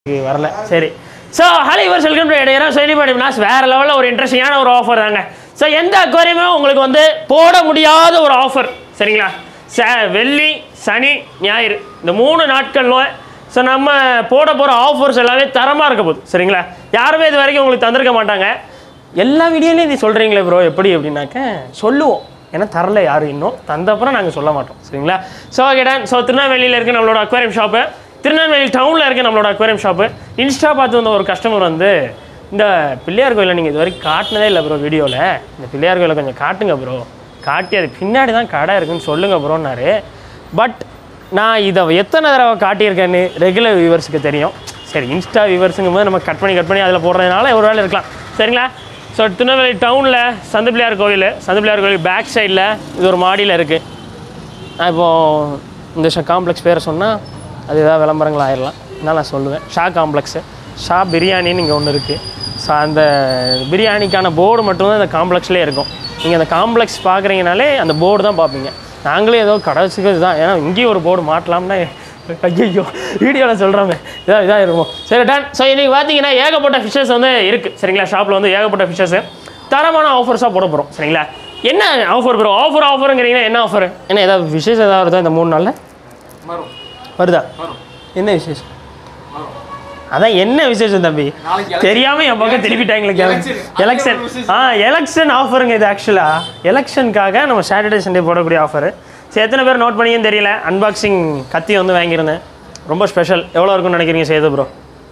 வரல சரி so hello இவர் வெல்கம் டு இடையரா சொல்லி பண்ணினா வேறு லெவலில் ஒரு இன்ட்ரெஸ்டிங்கான ஒரு ஆஃபர் தாங்க ஸோ எந்த அக்வாரியமே உங்களுக்கு வந்து போட முடியாத ஒரு ஆஃபர் சரிங்களா ச வெள்ளி சனி ஞாயிறு இந்த மூணு நாட்களில் ஸோ நம்ம போட போகிற ஆஃபர்ஸ் எல்லாமே தரமாக இருக்க போகுது சரிங்களா யாருமே இது வரைக்கும் உங்களுக்கு தந்திருக்க மாட்டாங்க எல்லா வீடியோலையும் நீ சொல்கிறீங்களே ப்ரோ எப்படி அப்படின்னாக்க சொல்லுவோம் ஏன்னா தரல யாரும் இன்னும் தந்தப்புறம் நாங்கள் சொல்ல மாட்டோம் சரிங்களா ஸோ கேடன் ஸோ திருநெல்வேலியில் இருக்க நம்மளோட அக்வாரியம் ஷாப்பு திருநெல்வேலி டவுனில் இருக்க நம்மளோட அக்வாரியம் ஷாப்பு இன்ஸ்டா பார்த்து வந்த ஒரு கஸ்டமர் வந்து இந்த பிள்ளையார் கோயிலை நீங்கள் இது வரைக்கும் காட்டினதே இல்லை ப்ரோ வீடியோவில் இந்த பிள்ளையார் கோயிலை கொஞ்சம் காட்டுங்க ப்ரோ காட்டி அது பின்னாடி தான் கடை இருக்குன்னு சொல்லுங்க ப்ரோன்னாரு பட் நான் இதை எத்தனை தடவை காட்டியிருக்கேன்னு ரெகுலர் வியூவர்ஸுக்கு தெரியும் சரி இன்ஸ்டா வியூவர்ஸுங்கும் போது நம்ம கட் பண்ணி கட் பண்ணி அதில் போடுறதுனால ஒரு வேளை இருக்கலாம் சரிங்களா ஸோ திருநெல்வேலி டவுனில் சந்த பிள்ளையார் கோவில் சந்த பிள்ளையார் கோவில் பேக் சைடில் இது ஒரு மாடியில் இருக்குது நான் இப்போது இந்த ஷா காம்ப்ளெக்ஸ் பேரை சொன்னால் அது ஏதாவது விளம்பரங்கள் ஆயிடலாம் அதனால் நான் சொல்லுவேன் ஷா காம்ப்ளெக்ஸு ஷா பிரியாணின்னு இங்கே ஒன்று இருக்குது ஸோ அந்த பிரியாணிக்கான போர்டு மட்டும்தான் இந்த காம்ப்ளெக்ஸ்லேயே இருக்கும் நீங்கள் அந்த காம்ப்ளெக்ஸ் பார்க்குறீங்கனாலே அந்த போர்டு தான் பார்ப்பீங்க நாங்களே ஏதோ கடை வச்சுக்கிறது தான் ஏன்னா இங்கேயும் ஒரு போர்டு மாட்டலாம்னா ஐயோ வீடியோவில் சொல்கிறோமே இதாக இதாக இருக்கும் சரி டன் ஸோ இன்றைக்கி பார்த்தீங்கன்னா ஏகப்பட்ட ஃபிஷஸ் வந்து இருக்குது சரிங்களா ஷாப்பில் வந்து ஏகப்பட்ட ஃபிஷஸ் தரமான ஆஃபர்ஸாக போட போகிறோம் சரிங்களா என்ன ஆஃபர் ப்ரோ ஆஃபர் ஆஃபருங்கிறீங்கன்னா என்ன ஆஃபர் என்ன ஏதாவது விசேஷம் ஏதாவது வருதா இந்த மூணு நாளில் வரும் வருதா வரும் என்ன விசேஷம் வரும் அதான் என்ன விசேஷம் தம்பி நாளைக்கு election. தெரியாம என் பக்கம் திருப்பிட்டாங்களே Election. எலெக்ஷன் அது ஒரு விசேஷம். ஆ எலெக்ஷன் ஆஃபருங்க இது ஆக்சுவலாக எலெக்ஷனுக்காக நம்ம சாட்டர்டே சண்டே போடக்கூடிய ஆஃபர் சரி எத்தனை பேர் நோட் பண்ணியும் தெரியல அன்பாக்சிங் கத்தி வந்து வாங்கியிருந்தேன் ரொம்ப ஸ்பெஷல் எவ்வளோ இருக்கும்னு நினைக்கிறீங்க சேது ப்ரோ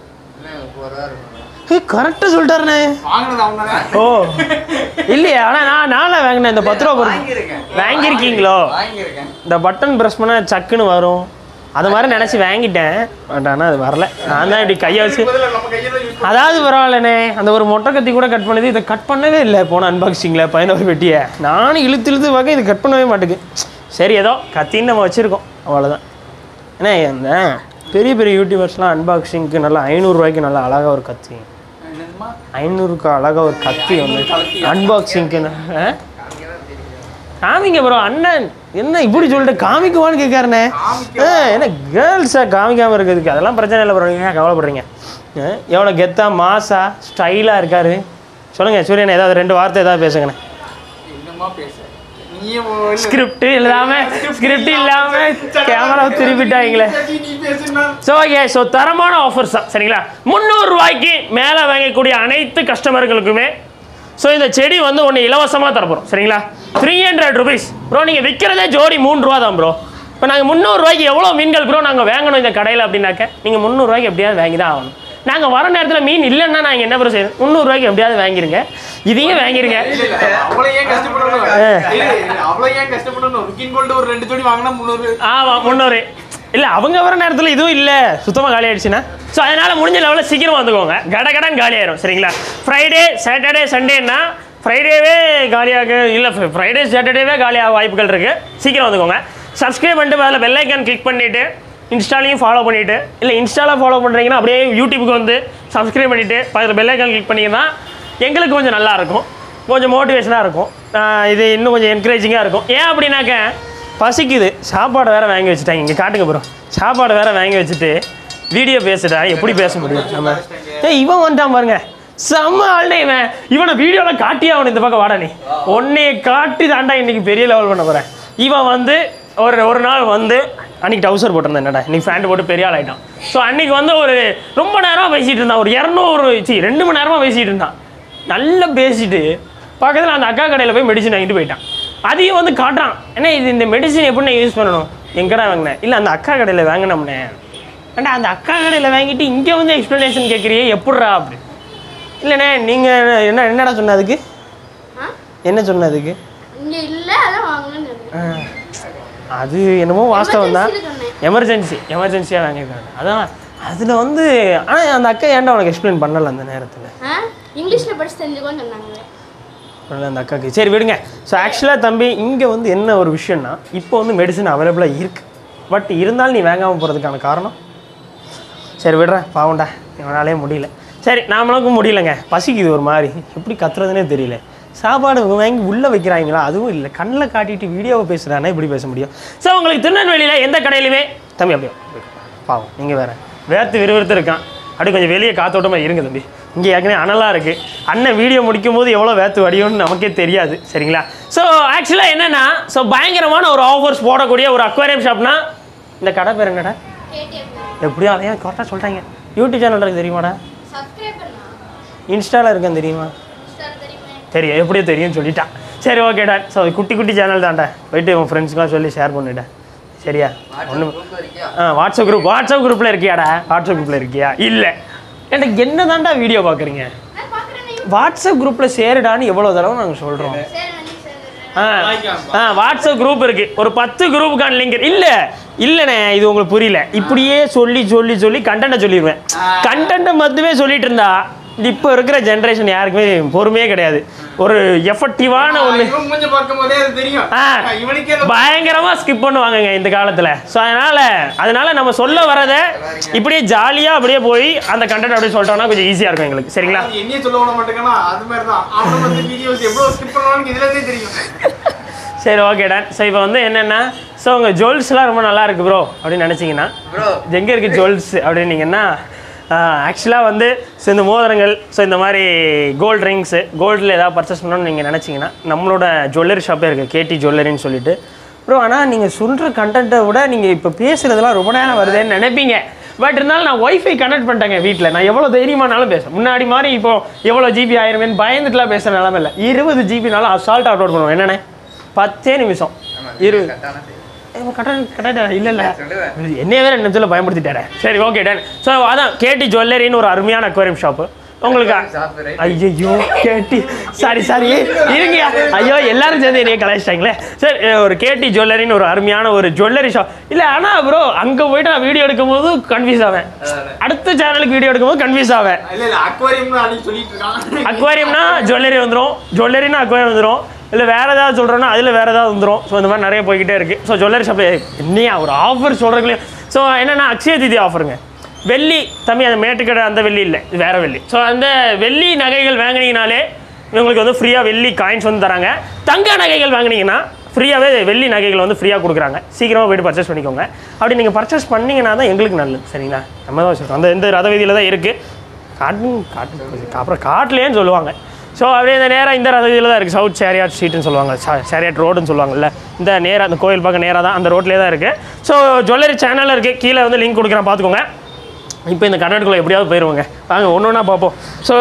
கரெக்டாக சொல்லிட்டாருண்ணே வாங்கினது அவங்க தான் ஓ இல்லையே ஆனால் நான் நாளாக வாங்கினேன் இந்த பத்து ரூபா பொருள் வாங்கியிருக்கேன் வாங்கியிருக்கீங்களோ வாங்கியிருக்கேன் இந்த பட்டன் ப்ரெஸ் பண்ணால் சக்குன்னு வரும் அது மாதிரி நினச்சி வாங்கிட்டேன் பட் ஆனால் அது வரல நான் தான் இப்படி கையை வச்சு பதிலா நம்ம கையை தான் யூஸ் அதாவது பரவாயில்லண்ணே அந்த ஒரு மொட்டை கத்தி கூட கட் பண்ணது இதை கட் பண்ணவே இல்லை போன அன்பாக்சிங்கில் பதினோரு பெட்டியை நானும் இழுத்து இழுத்து பார்க்க இது கட் பண்ணவே மாட்டேங்குது சரி ஏதோ கத்தின்னு நம்ம வச்சுருக்கோம் அவ்வளோதான் ஏன்னா இந்த பெரிய பெரிய யூடியூபர்ஸ்லாம் அன்பாக்சிங்க்கு நல்லா ஐநூறுரூவாய்க்கு நல்லா அழகாக ஒரு கத்தி என்னதுமா ஐநூறுக்கு அழகாக ஒரு கத்தி வந்து அன்பாக்சிங்க்கு காமிங்க ப்ரோ அண்ணன் என்ன இப்படி சொல்லிட்டு காமிக்குவான்னு கேட்காருண்ணே ஆ, என்ன கேர்ள்ஸை காமிக்காமல் இருக்கிறதுக்கு அதெல்லாம் பிரச்சனை இல்லை ப்ரோ நீங்கள் ஏன் கவலைப்படுறீங்க ஆ, எவ்வளோ கெத்தா மாசா ஸ்டைலாக இருக்காரு சொல்லுங்கள் சூரியன் ஏதாவது ரெண்டு வார்த்தை ஏதாவது பேசுங்கண்ணே என்னமா பேச நீயே ஒரு- ஸ்கிரிப்ட் இல்லாமல் ஸ்கிரிப்ட் இல்லாமல் கேமரா திருப்பிட்டாங்களே நீ பேசுனா ஸோ ஓகே ஸோ தரமான ஆஃபர்ஸ் தான் சரிங்களா முந்நூறுரூவாய்க்கு மேலே வாங்கக்கூடிய அனைத்து கஸ்டமர்களுக்குமே ஸோ இந்த செடி வந்து ஒன்று இலவசமாக தரப்போகிறோம் சரிங்களா த்ரீ ஹண்ட்ரட் ருபீஸ் ப்ரோ நீங்கள் விற்கிறதே ஜோடி மூணு ரூபா தான் ப்ரோ இப்போ நாங்கள் முந்நூறுரூவாய்க்கு எவ்வளோ மீன்கள் ப்ரோ நாங்கள் வாங்கணும் இந்த கடையில் அப்படின்னாக்க நீங்கள் முந்நூறுரூவாய்க்கு எப்படியாவது வாங்கி தான் ஆகணும் நாங்கள் வர நேரத்தில் மீன் இல்லைன்னா நாங்கள் என்ன ப்ரோ செய்யணும் முந்நூறுரூவாய்க்கு எப்படியாவது வாங்கிருங்க இதையும் வாங்கிருங்க இல்ல இல்ல அவ்வளவு ஏன் கஷ்டப்படணும் இல்ல, இல்ல, அவ்வளவு ஏன் கஷ்டப்படணும் ருக்கின் கோல்டு ஒரு ரெண்டு ஜோடி வாங்கினா முந்நூறு ஆமாம் முந்நூறு இல்லை அவங்க வர நேரத்தில் இதுவும் இல்லை சுத்தமாக காலி ஆயிடுச்சுன்னா ஸோ அதனால் முடிஞ்ச லெவலில் சீக்கிரம் வந்துக்கோங்க கட கடன் காலி ஆயிரும் சரிங்களா ஃப்ரைடே சாட்டர்டே சண்டேன்னா ஃப்ரைடேவே காலியாக இல்லை ஃப்ரைடே சாட்டர்டேவே காலியாக வாய்ப்புகள் இருக்குது சீக்கிரம் வந்துக்கோங்க சப்ஸ்கிரைப் பண்ணிட்டு அதில் பெல் ஐக்கான் கிளிக் பண்ணிவிட்டு இன்ஸ்டாலையும் ஃபாலோ பண்ணிவிட்டு இல்லை இன்ஸ்டாவில் ஃபாலோ பண்ணுறீங்கன்னா அப்படியே யூடியூபுக்கு வந்து சப்ஸ்கிரைப் பண்ணிவிட்டு பக்கத்தில் பெல் ஐக்கான் கிளிக் பண்ணிங்கன்னா எங்களுக்கு கொஞ்சம் நல்லா இருக்கும் கொஞ்சம் மோட்டிவேஷனாக இருக்கும் ஆஹ் இது இன்னும் கொஞ்சம் என்கரேஜிங்காக இருக்கும் ஏன் அப்படின்னாக்க பசிக்குது சாப்பாடு வேற வாங்கி வச்சுட்டாங்க இங்கே காட்டுங்க ப்ரோ சாப்பாடு வேற வாங்கி வச்சுட்டு வீடியோ பேசுடா எப்படி பேச முடியும் நம்ம ஏய் இவன் வந்துட்டான் பாருங்க செம்ம ஆள்னே இவன் இவனை வீடியோவில் காட்டியே அவன் இந்த பக்கம் வாடா நீ உன்னைய காட்டி தாண்டா இன்னைக்கு பெரிய லெவல் பண்ண போகிறேன் இவன் வந்து ஒரு ஒரு நாள் வந்து அன்னைக்கு டவுசர் போட்டிருந்தேன் என்னடா இன்னைக்கு ஃபேண்ட் போட்டு பெரிய ஆள் ஆகிட்டான் ஸோ அன்னைக்கு வந்து ஒரு ரொம்ப நேரமாக பேசிகிட்டு இருந்தான் ஒரு இரநூறு சி ரெண்டு மணி நேரமாக பேசிகிட்டு இருந்தான் நல்லா பேசிட்டு பக்கத்தில் அந்த அக்கா கடையில் போய் மெடிசன் வாங்கிட்டு போயிட்டான் அதையும் வந்து காட்டுறான் ஏன்னா இது இந்த மெடிசன் எப்படி நான் யூஸ் பண்ணணும் எங்கடா வாங்கினேன் இல்லை அந்த அக்கா கடையில் வாங்கினோம்னே ஏன்டா அந்த அக்கா கடையில் வாங்கிட்டு இங்கே வந்து எக்ஸ்ப்ளனேஷன் கேட்குறியே எப்பட்றா அப்படி இல்லைண்ணே நீங்கள் என்ன என்னடா சொன்னதுக்கு ஆ? என்ன சொன்னதுக்கு இங்க இல்ல அதான் வாங்கணும்னு சொன்னேன். அது என்னமோ வாஸ்தவம் தான் Emergency ல சொன்னேன். எமர்ஜென்சி எமர்ஜென்சியாக வாங்கியிருக்காங்க அதான் அதில் வந்து ஆனால் அந்த அக்கா ஏன்டா உனக்கு எக்ஸ்பிளைன் பண்ணல அந்த நேரத்தில் ஆ? இங்கிலீஷ்ல படிச்சு தெரிஞ்சுக்கோன்னு சொன்னாங்க பண்ணல அந்த அக்காக்கு சரி விடுங்க ஸோ ஆக்சுவலாக தம்பி இங்கே வந்து என்ன ஒரு விஷயம்னா இப்போ வந்து மெடிசன் அவைலபிளாக இருக்குது பட் இருந்தாலும் நீ வாங்காமல் போகிறதுக்கான காரணம் சரி விடுறேன் பாவம்டா இவனாலே முடியல சரி நாமளுக்கும் முடியலங்க பசிக்குது ஒரு மாதிரி எப்படி கத்துறதுனே தெரியல சாப்பாடு வாங்கி உள்ளே வைக்கிறாங்களா அதுவும் இல்லை கண்ணில் காட்டிட்டு வீடியோவை பேசுகிறானே இப்படி பேச முடியும் ஸோ உங்களுக்கு திருநெல்வேலியில் எந்த கடையிலுமே தம்பி அப்படியே பாவம் நீங்கள் வேற வேர்த்து விறுவிறுத்து இருக்கான் அப்படியே கொஞ்சம் வெளியே காத்தோட்டமாக இருங்க தம்பி இங்கே ஏற்கனவே அனலாக இருக்குது அண்ணன் வீடியோ முடிக்கும் போது எவ்வளோ வேத்து வடியும்னு நமக்கே தெரியாது சரிங்களா ஸோ ஆக்சுவலாக என்னென்னா ஸோ பயங்கரமான ஒரு ஆஃபர்ஸ் போடக்கூடிய ஒரு அக்வாரியம் ஷாப்னா இந்த கடை பேர் என்னடா கேடிஎம் எப்படியோ அதையும் கரெக்டாக சொல்கிறாங்க யூடியூப் சேனல் இருக்கு தெரியுமாடா சப்ஸ்கிரைப் பண்ணா இன்ஸ்டாவில் இருக்கேன் தெரியுமா ஸ்டார் தெரியுமே தெரியும் எப்படியோ தெரியும்னு சொல்லிட்டான் சரி ஓகேடா ஸோ குட்டி குட்டி சேனல் தான்டா போயிட்டு உன் ஃப்ரெண்ட்ஸ்க்குலாம் சொல்லி ஷேர் பண்ணிட்டேன் சரியா ஒன்று ஆ வாட்ஸ்அப் குரூப் வாட்ஸ்அப் குரூப்பில் இருக்கியாடா வாட்ஸ்அப் குரூப்பில் இருக்கியா இல்லை எனக்கு என்ன தான்டா வீடியோ பார்க்குறீங்க நான் பார்க்குறேன் வாட்ஸ்அப் குரூப்பில் சேருடான்னு எவ்வளோ தடவை நாங்கள் சொல்கிறோம் சரி நான் நீ சேர்ந்துடுறேன் ஆ ஆ வாட்ஸ்அப் குரூப் இருக்கு ஒரு பத்து குரூப்புக்கான லிங்க் இல்ல இல்லண்ணே இது உங்களுக்கு புரியல இப்படியே சொல்லி சொல்லி சொல்லி கண்டென்ட்டை சொல்லிடுவேன் கண்டென்ட்டை மட்டுமே சொல்லிட்டு இருந்தா இது இப்போ இருக்கிற ஜென்ரேஷன் யாருக்குமே பொறுமையே கிடையாது ஒரு எஃபெக்டிவான ஒன்று இவன் மூஞ்ச பார்க்கும் போதே அது தெரியும் ஆ. இவனுக்கே அந்த பயங்கரமா ஸ்கிப் பண்ணுவாங்கங்க இந்த காலத்துல ஸோ அதனால அதனால நம்ம சொல்ல வரதை இப்படியே ஜாலியா அப்படியே போய் அந்த கண்டென்ட் அப்படியே சொல்லிட்டோம்னா கொஞ்சம் ஈஸியா இருக்கும் எங்களுக்கு சரிங்களா அது என்னையே சொல்ல விட மாட்டேங்கன்னா அது மாதிரி தான் அவனை வந்து வீடியோஸ் எவ்வளவு ஸ்கிப் பண்ணுவான்னு இதுல இருந்தே தெரியும் சரி ஓகே டன் ஸோ இப்போ வந்து என்னென்னா ஸோ உங்கள் ஜுவல்ஸ்லாம் ரொம்ப நல்லா இருக்கு ப்ரோ அப்படின்னு நினச்சிங்கன்னா எங்கே இருக்குது ஜுவல்ஸ் அப்படின்னீங்கன்னா ஆக்சுவலாக வந்து ஸோ இந்த மோதிரங்கள் ஸோ இந்த மாதிரி கோல்டு ரிங்ஸு கோல்டில் ஏதாவது பர்ச்சேஸ் பண்ணணும்னு நீங்கள் நினச்சிங்கன்னா நம்மளோட ஜுவல்லரி ஷாப்பே இருக்குது கேடி ஜுவல்லரின்னு சொல்லிட்டு ப்ரோ ஆனால் நீங்கள் சொல்கிற கண்டென்ட்டை விட நீங்கள் இப்போ பேசுகிறதெல்லாம் ரொம்ப நேரம் வருதுன்னு நினைப்பீங்க பட் இருந்தாலும் நான் ஒய்ஃபை கனெக்ட் பண்ணிட்டேங்க வீட்டில் நான் எவ்வளோ தைரியமானாலும் பேசுவேன் முன்னாடி மாதிரி இப்போ எவ்வளோ ஜிபி ஆயிருமேன்னு பயந்துட்டுலாம் பேசுகிற நிலமை இல்லை இருபது ஜிபினாலும் அசால்ட் அப்லோட் பண்ணுவோம் என்னண்ணே பத்தே நிமிஷம் இருபது கரெக்டாக கரெக்டாக இல்லை இல்லை என்னைய வேற நிமிஷத்தில் பயன்படுத்திட்டாரு சரி ஓகே டன் ஸோ அதான் கேடி ஜுவல்லரின்னு ஒரு அருமையான அக்வாரியம் ஷாப்பு உங்களுக்கு ஐயோ கேட்டி சாரி சாரி இருங்கயா ஐயோ எல்லாரும் சேர்ந்து என்னைய கலாய்ச்சிட்டாங்களே சரி ஒரு கேடி ஜுவல்லரின்னு ஒரு அருமையான ஒரு ஜுவல்லரி ஷாப் இல்லை ஆனால் ப்ரோ அங்கே போயிட்டு நான் வீடியோ எடுக்கும் போது கன்ஃபியூஸ் ஆவேன் அடுத்த சேனலுக்கு வீடியோ எடுக்கும் போது கன்ஃபியூஸ் ஆவேன் இல்ல இல்ல அக்வாரியம் அன்னைக்கு சொல்லிட்டு இருக்கான் அக்வாரியம்னா ஜுவல்லரி வந்துடும் ஜுவல்லரினா அக்வாரியம் வந்துடும் இல்லை வேறு ஏதாவது சொல்கிறோன்னா அதில் வேறு ஏதாவது வந்துடும் ஸோ இந்த மாதிரி நிறைய போய்கிட்டே இருக்குது ஸோ ஜுவல்லரி ஷாப்பில் என்னையா ஒரு ஆஃபர் சொல்கிறீங்களே ஸோ என்னென்னா அக்ஷய தீதி ஆஃபருங்க வெள்ளி தம்பி அந்த மேட்டுக்கடை அந்த வெள்ளி இல்லை இது வேறு வெள்ளி ஸோ அந்த வெள்ளி நகைகள் வாங்கினீங்கனாலே உங்களுக்கு வந்து ஃப்ரீயாக வெள்ளி காயின்ஸ் வந்து தராங்க தங்க நகைகள் வாங்கினீங்கன்னா ஃப்ரீயாகவே வெள்ளி நகைகள் வந்து ஃப்ரீயாக கொடுக்குறாங்க சீக்கிரமாக போய்ட்டு பர்ச்சேஸ் பண்ணிக்கோங்க அப்படி நீங்கள் பர்ச்சேஸ் பண்ணீங்கன்னா தான் எங்களுக்கு நல்லது சரிங்களா நம்ம தான் வச்சுருக்கோம் அந்த இந்த ரத வீதியில் தான் இருக்குது காட்டும் காட்டு அப்புறம் காட்டிலேன்னு சொல்லுவாங்க ஸோ அப்படியே இந்த நேராக இந்த ரதவியில் தான் இருக்குது சவுத் சேரியாட் ஸ்ட்ரீட்னு சொல்லுவாங்க சேரியாட் ரோடுன்னு சொல்லுவாங்கல்ல இந்த நேராக அந்த கோயில் பக்கம் நேராக தான் அந்த ரோட்லேயே தான் இருக்குது ஸோ ஜுவல்லரி சேனலில் இருக்குது கீழே வந்து லிங்க் கொடுக்குறேன் பார்த்துக்கோங்க இப்போ இந்த கர்நாடகாவில் எப்படியாவது போயிடுவோங்க வாங்க ஒன்று ஒன்றா பார்ப்போம் ஸோ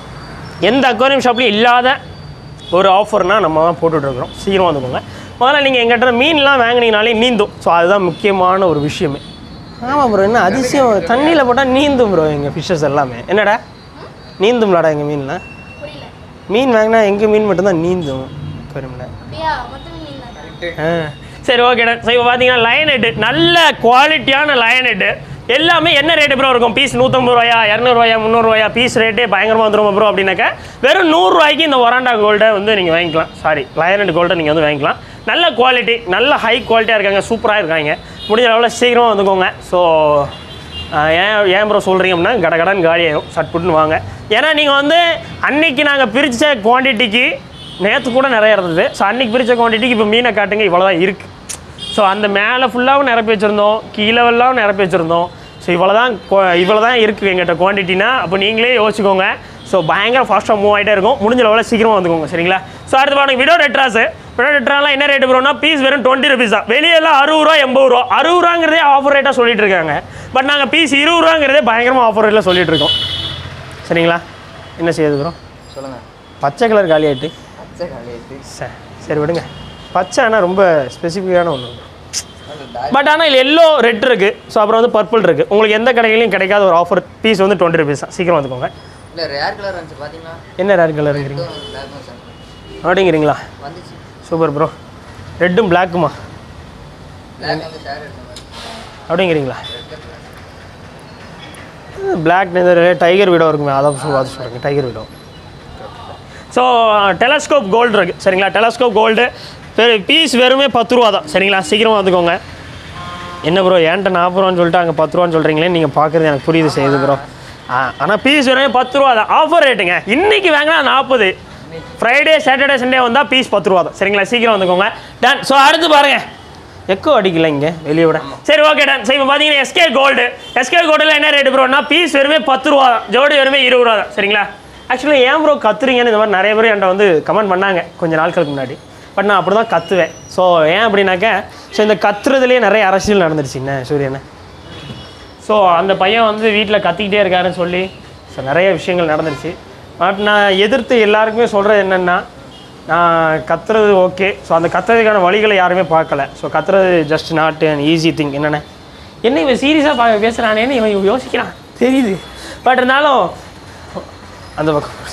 எந்த அக்வாரியம் ஷாப்லையும் இல்லாத ஒரு ஆஃபர்னால் நம்ம தான் போட்டுட்ருக்குறோம் சீக்கிரம் வந்துக்கோங்க முதல்ல நீங்கள் எங்கிட்ட மீன்லாம் வாங்கினீங்கனாலே நீந்தும் ஸோ அதுதான் முக்கியமான ஒரு விஷயமே ஆமாம் ப்ரோ என்ன அதிசயம் தண்ணியில் போட்டால் நீந்தும் ப்ரோ எங்கள் ஃபிஷ்ஷஸ் எல்லாமே என்னடா நீந்தும்லாடா எங்கள் மீன்லாம் புரியல மீன் வாங்கினா எங்கள் மீன் மட்டும்தான் நீந்தும் அக்வாரியமில் அப்படியா மொத்தம் நீ தான் ஆ சரி ஓகேடா ஸோ இப்போ பார்த்தீங்கன்னா லயன் ஹெட்டு நல்ல குவாலிட்டியான லயன் ஹெட்டு எல்லாமே என்ன ரேட்டு ப்ரோ இருக்கும் பீஸ் நூற்றம்பது ரூபாயா இரநூறுவாயா முந்நூறுவாயா பீஸ் ரேட்டே பயங்கரமாக வந்துடும் ப்ரோ அப்படின்னாக்கா வெறும் நூறுரூவாய்க்கு இந்த ஒராண்டா கோல்டை வந்து நீங்கள் வாங்கிக்கலாம் சாரி லயன் ஹெட் கோல்டை நீங்கள் வந்து வாங்கிக்கலாம் நல்ல குவாலிட்டி நல்ல ஹை குவாலிட்டியாக இருக்காங்க சூப்பராக இருக்காங்க முடிஞ்ச அளவில் சீக்கிரமாக வந்துக்கோங்க ஸோ ஏன் ஏன் ப்ரோ சொல்கிறீங்க அப்படின்னா கட கடன் காலி ஆயிடும் சட் புட்டுன்னு வாங்க ஏன்னா நீங்கள் வந்து அன்னைக்கு நாங்கள் பிரித்த குவான்டிட்டிக்கு நேற்று கூட நிறைய இருந்தது ஸோ அன்னைக்கு பிரித்த குவான்டிட்டிக்கு இப்போ மீனை காட்டுங்க இவ்வளோ தான் இருக்குது ஸோ அந்த மேலே ஃபுல்லாகவும் நிரப்பி வச்சுருந்தோம் கீழே எல்லாம் நிரப்பி வச்சுருந்தோம் ஸோ இவ்வளோ தான் இவ்வளோ தான் இருக்குது எங்கிட்ட குவான்டிட்டினா அப்போ நீங்களே யோசிச்சுக்கோங்க ஸோ பயங்கர ஃபாஸ்ட்டாக மூவ் ஆகிட்டே இருக்கும் முடிஞ்ச லெவலில் சீக்கிரமாக வந்துக்கோங்க சரிங்களா ஸோ அடுத்து பாருங்க விடோ ரெட்ராஸு விடோ ரெட்ராலாம் என்ன ரேட்டு ப்ரோனா பீஸ் வெறும் டுவெண்ட்டி ருபீஸ் தான் வெளியெல்லாம் அறுபது ரூபா எண்பது ரூபா அறுபது ரூபாங்கிறதே ஆஃபர் ரேட்டாக சொல்லிட்டு இருக்காங்க பட் நாங்கள் பீஸ் இருபது ரூபாங்கிறதே பயங்கரமாக ஆஃபர் ரேட்டில் சொல்லிட்டு இருக்கோம் சரிங்களா என்ன செய்யுது ப்ரோ சொல்லுங்க பச்சை கலர் காலி ஆகிட்டு பச்சை காலியாயிட்டு சரி சரி விடுங்க பச்சை ஆனால் ரொம்ப ஸ்பெசிஃபிக்கான ஒன்று அந்த டாக் பட் ஆனால் இதில் எல்லோ ரெட் இருக்குது ஸோ அப்புறம் வந்து பர்பிள் இருக்குது உங்களுக்கு எந்த கடையிலையும் கிடைக்காத ஒரு ஆஃபர் பீஸ் வந்து டுவெண்ட்டி ருபீஸ் தான் சீக்கிரம் வந்துக்கோங்க இல்லை ரேர் கலர் வந்துச்சு பார்த்தீங்களா என்ன ரேர் கலர் இருக்கிறீங்க பிளாக்கும் சார் அப்படிங்கிறீங்களா வந்துச்சு சூப்பர் ப்ரோ ரெட்டும் பிளாக்குமா பிளாக் வந்து ஷேர் எடுத்தேன் அப்படிங்கிறீங்களா பிளாக் டைகர் வீடோ இருக்குமே அதை பார்த்து சொல்கிறேங்க டைகர் வீடோ ஸோ டெலஸ்கோப் கோல்டு இருக்குது சரிங்களா டெலஸ்கோப் கோல்டு வெறும் பீஸ் வெறுமே பத்து ரூபா தான் சரிங்களா சீக்கிரமாக வந்துக்கோங்க என்ன ப்ரோ ஏன்ட்ட நாற்பது ரூபான்னு சொல்லிட்டு அங்கே பத்து ரூபான்னு சொல்கிறீங்களே நீங்கள் பார்க்குறது எனக்கு புரியுது செய்யுது ப்ரோ ஆனால் பீஸ் வெறுமே பத்து ரூபா தான் ஆஃபர் ரேட்டுங்க இன்றைக்கி வாங்கினா நாற்பது ஃப்ரைடே சாட்டர்டே சண்டே வந்தால் பீஸ் பத்து ரூபா தான் சரிங்களா சீக்கிரம் வந்துக்கோங்க டன் ஸோ அடுத்து பாருங்கள் எக்கோ அடிக்கல இங்கே வெளியே விட சரி ஓகே டன் சரி இப்போ பார்த்தீங்கன்னா எஸ்கே கோல்டு எஸ்கே கோல்டில் என்ன ரேட்டு ப்ரோனா பீஸ் வெறுமே பத்து ரூபா தான் ஜோடி வெறுமே இருபது ரூபா தான் சரிங்களா ஆக்சுவலி ஏன் ப்ரோ கத்துறீங்கன்னு இந்த மாதிரி நிறைய பேர் என்கிட்ட வந்து கமெண்ட் பண்ணாங்க கொஞ்ச நாட்களுக்கு முன்னாடி பட் நான் அப்படி தான் கத்துவேன் ஸோ ஏன் அப்படின்னாக்க ஸோ இந்த கத்துறதுலேயே நிறைய அரசியல் நடந்துருச்சு என்ன சூரியனை ஸோ அந்த பையன் வந்து வீட்டில் கத்திக்கிட்டே இருக்காருன்னு சொல்லி ஸோ நிறைய விஷயங்கள் நடந்துருச்சு பட் நான் எதிர்த்து எல்லாருக்குமே சொல்கிறது என்னென்னா நான் கத்துறது ஓகே ஸோ அந்த கத்துறதுக்கான வழிகளை யாருமே பார்க்கல ஸோ கத்துறது just not an easy thing என்னென்ன என்ன இவன் சீரியஸாக பா பேசுகிறானேன்னு இவன் இவன் யோசிக்கிறான் தெரியுது பட் இருந்தாலும் அந்த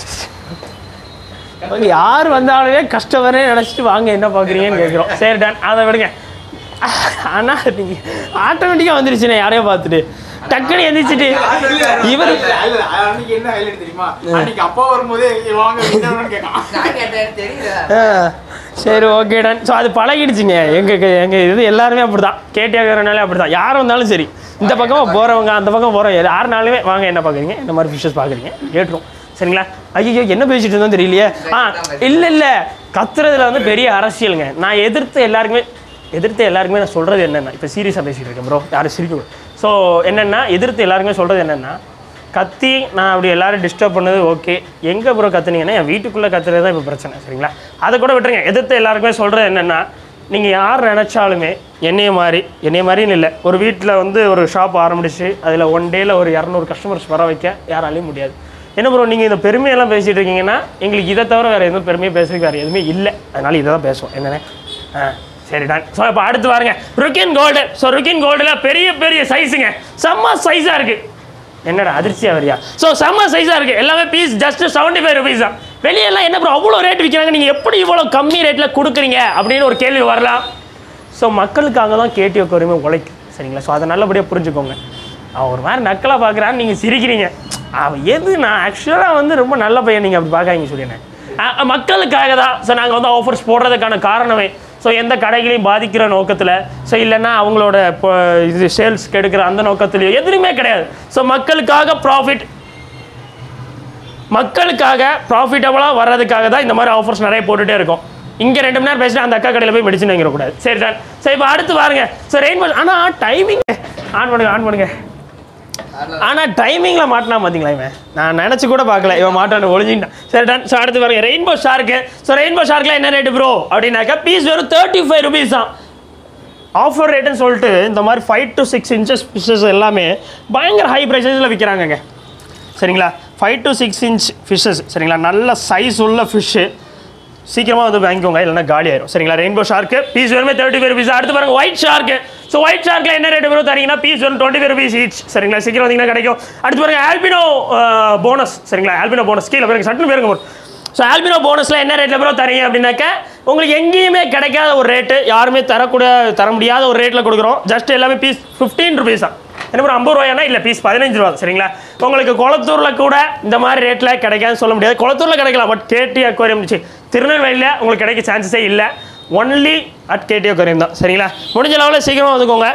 பக்கம் யார் வந்தாலுமே கஸ்டமரே நினச்சிட்டு வாங்க என்ன பார்க்குறீங்கன்னு கேட்குறோம் சரி டன் அதை விடுங்க ஆனால் நீங்கள் ஆட்டோமேட்டிக்காக வந்துருச்சுண்ணே யாரையும் பார்த்துட்டு டக்குன்னு எந்திரிச்சிட்டு இவர் இல்ல, இல்ல, அன்னைக்கு என்ன highlight தெரியுமா அன்னைக்கு அப்பா வரும்போதே வாங்க என்னன்னு கேட்கான் நான் கேட்டேன் தெரியல ஆ, சரி ஓகே டன் ஸோ அது பழகிடுச்சுங்க எங்கள் எங்கள் இது எல்லாருமே அப்படி தான் கேட்டியாகிறனாலே அப்படி தான் யார் வந்தாலும் சரி இந்த பக்கமாக போகிறவங்க அந்த பக்கம் போகிறவங்க யாருனாலுமே வாங்க என்ன பார்க்குறீங்க இந்த மாதிரி ஃபிஷஸ் பார்க்குறீங்க ஏற்றுரும் சரிங்களா ஐயோ என்ன பேசிட்டு இருந்தோம் தெரியலையே ஆ இல்லை இல்லை கத்துறதுல வந்து பெரிய அரசியலுங்க நான் எதிர்த்து எல்லாருக்குமே எதிர்த்து எல்லாருக்குமே நான் சொல்கிறது என்னென்னா இப்போ சீரியஸாக பேசிகிட்டு இருக்கேன் ப்ரோ யாரும் சிரிக்கணும் ஸோ என்னென்னா எதிர்த்து எல்லாருக்குமே சொல்கிறது என்னென்னா கத்தி நான் அப்படி எல்லாரும் டிஸ்டர்ப் பண்ணது ஓகே எங்கே ப்ரோ கத்துனீங்கன்னா என் வீட்டுக்குள்ளே கத்துறது தான் இப்போ பிரச்சனை சரிங்களா அதை கூட விட்டுருங்க எதிர்த்து எல்லாருக்குமே சொல்கிறது என்னென்னா நீங்கள் யார் நினச்சாலுமே என்னைய மாதிரி என்னைய மாதிரின்னு இல்லை ஒரு வீட்டில் வந்து ஒரு ஷாப் ஆரம்பிச்சு அதில் ஒன் டேயில் ஒரு இரநூறு கஸ்டமர்ஸ் வர வைக்க யாராலையும் முடியாது என்ன ப்ரோ நீங்கள் இந்த பெருமையெல்லாம் பேசிகிட்டு இருக்கீங்கன்னா எங்களுக்கு இதை தவிர வேறு எதுவும் பெருமையாக பேசுறதுக்கு வேறு எதுவுமே இல்லை அதனால் இதை தான் பேசுவோம் என்னண்ணே ஆ சரி டான் ஸோ இப்போ அடுத்து பாருங்க ருக்கின் கோல்டு ஸோ ருக்கின் கோல்டில் பெரிய பெரிய சைஸுங்க செம்ம சைஸாக இருக்குது என்னடா அதிர்ச்சியா வரியா ஸோ செம்ம சைஸாக இருக்குது எல்லாமே piece just seventy five rupees தான் வெளியெல்லாம் என்ன ப்ரோ அவ்வளோ ரேட் விற்கிறாங்க நீங்கள் எப்படி இவ்வளோ கம்மி ரேட்டில் கொடுக்குறீங்க அப்படின்னு ஒரு கேள்வி வரலாம் ஸோ மக்களுக்காக தான் கேடிஓ உரிமை உழைக்கும் சரிங்களா ஸோ அதை நல்லபடியாக புரிஞ்சுக்கோங்க அவன் ஒரு மாதிரி நக்கலாக பார்க்குறான்னு நீங்கள் சிரிக்கிறீங்க அவன் எது நான் ஆக்சுவலாக வந்து ரொம்ப நல்ல பையன் நீங்கள் அப்படி பார்க்காதீங்க சொல்லினேன் மக்களுக்காக தான் ஸோ நாங்கள் வந்து ஆஃபர்ஸ் போடுறதுக்கான காரணமே ஸோ எந்த கடைகளையும் பாதிக்கிற நோக்கத்தில் ஸோ இல்லைன்னா அவங்களோட இப்போ இது சேல்ஸ் கெடுக்கிற அந்த நோக்கத்துலையோ எதுவுமே கிடையாது ஸோ மக்களுக்காக ப்ராஃபிட் மக்களுக்காக ப்ராஃபிட்டபுளாக வர்றதுக்காக தான் இந்த மாதிரி ஆஃபர்ஸ் நிறைய போட்டுகிட்டே இருக்கும் இங்கே ரெண்டு மணி நேரம் பேசிட்டு அந்த அக்கா கடையில் போய் மெடிசன் வாங்கிடக்கூடாது சரி சார் சரி இப்போ அடுத்து பாருங்க ஸோ ரெயின்போ ஆனால் டைமிங் ஆன் பண்ணுங்க ஆன் பண்ணுங்க ஆனால் டைமிங்கில் மாட்டினா பார்த்தீங்களா இவன் நான் நினச்சி கூட பார்க்கல இவன் மாட்டான ஒளிஞ்சிட்டான் சரி டன் ஸோ அடுத்து பாருங்க ரெயின்போ ஷார்க்கு ஸோ ரெயின்போ ஷார்க்கில் என்ன ரேட்டு ப்ரோ அப்படின்னாக்கா பீஸ் வெறும் தேர்ட்டி ஃபைவ் ருபீஸ் தான் ஆஃபர் ரேட்டுன்னு சொல்லிட்டு இந்த மாதிரி five to six inches fishes எல்லாமே பயங்கர ஹை ப்ரைஸஸில் விற்கிறாங்கங்க சரிங்களா five to six inch fishes சரிங்களா நல்ல சைஸ் உள்ள ஃபிஷ்ஷு சீக்கிரமாக வந்து வாங்கிக்கோங்க இல்லைன்னா காலி ஆயிரும் சரிங்களா ரெயின்போ ஷார்க்கு பீஸ் வெறுமே தேர்ட்டி ஃபைவ் ருபீஸ் அடுத்து பாருங்க ஒயிட் ஷார்க்கு ஸோ ஒயிட் ஷார்க்கில் என்ன ரேட் வரும் தரீங்கன்னா பீஸ் வரும் டுவெண்ட்டி ஃபைவ் ருபீஸ் ஈச் சரிங்களா சீக்கிரம் வந்தீங்கன்னா கிடைக்கும் அடுத்து பாருங்க ஆல்பினோ போனஸ் சரிங்களா ஆல்பினோ போனஸ் கீழே பாருங்க சட்டுன்னு பேருங்க ஸோ ஆல்பினோ போனஸில் என்ன ரேட்டில் ப்ரோ தரீங்க அப்படின்னாக்க உங்களுக்கு எங்கேயுமே கிடைக்காத ஒரு ரேட்டு யாருமே தரக்கூட தர முடியாத ஒரு ரேட்டில் கொடுக்குறோம் ஜஸ்ட் எல்லாமே பீஸ் ஃபிஃப்டீன் ருபீஸ் தான் என்ன ஒரு ஐம்பது ரூபாய்னா இல்லை பீஸ் பதினஞ்சு ரூபா சரிங்களா உங்களுக்கு குளத்தூரில் கூட இந்த மாதிரி ரேட்டில் கிடைக்காதுன்னு சொல்ல முடியாது குளத்தூரில் கிடைக்கலாம் பட் கேடி அக்வாரியம் இருந்துச்சு திருநெல்வேலியில் உங்களுக்கு கிடைக்க சான்சஸே இல்லை ஒன்லி அட் கேடி அக்வாரியம் தான் சரிங்களா முடிஞ்ச லெவலில் சீக்கிரமாக வந்துக்கோங்க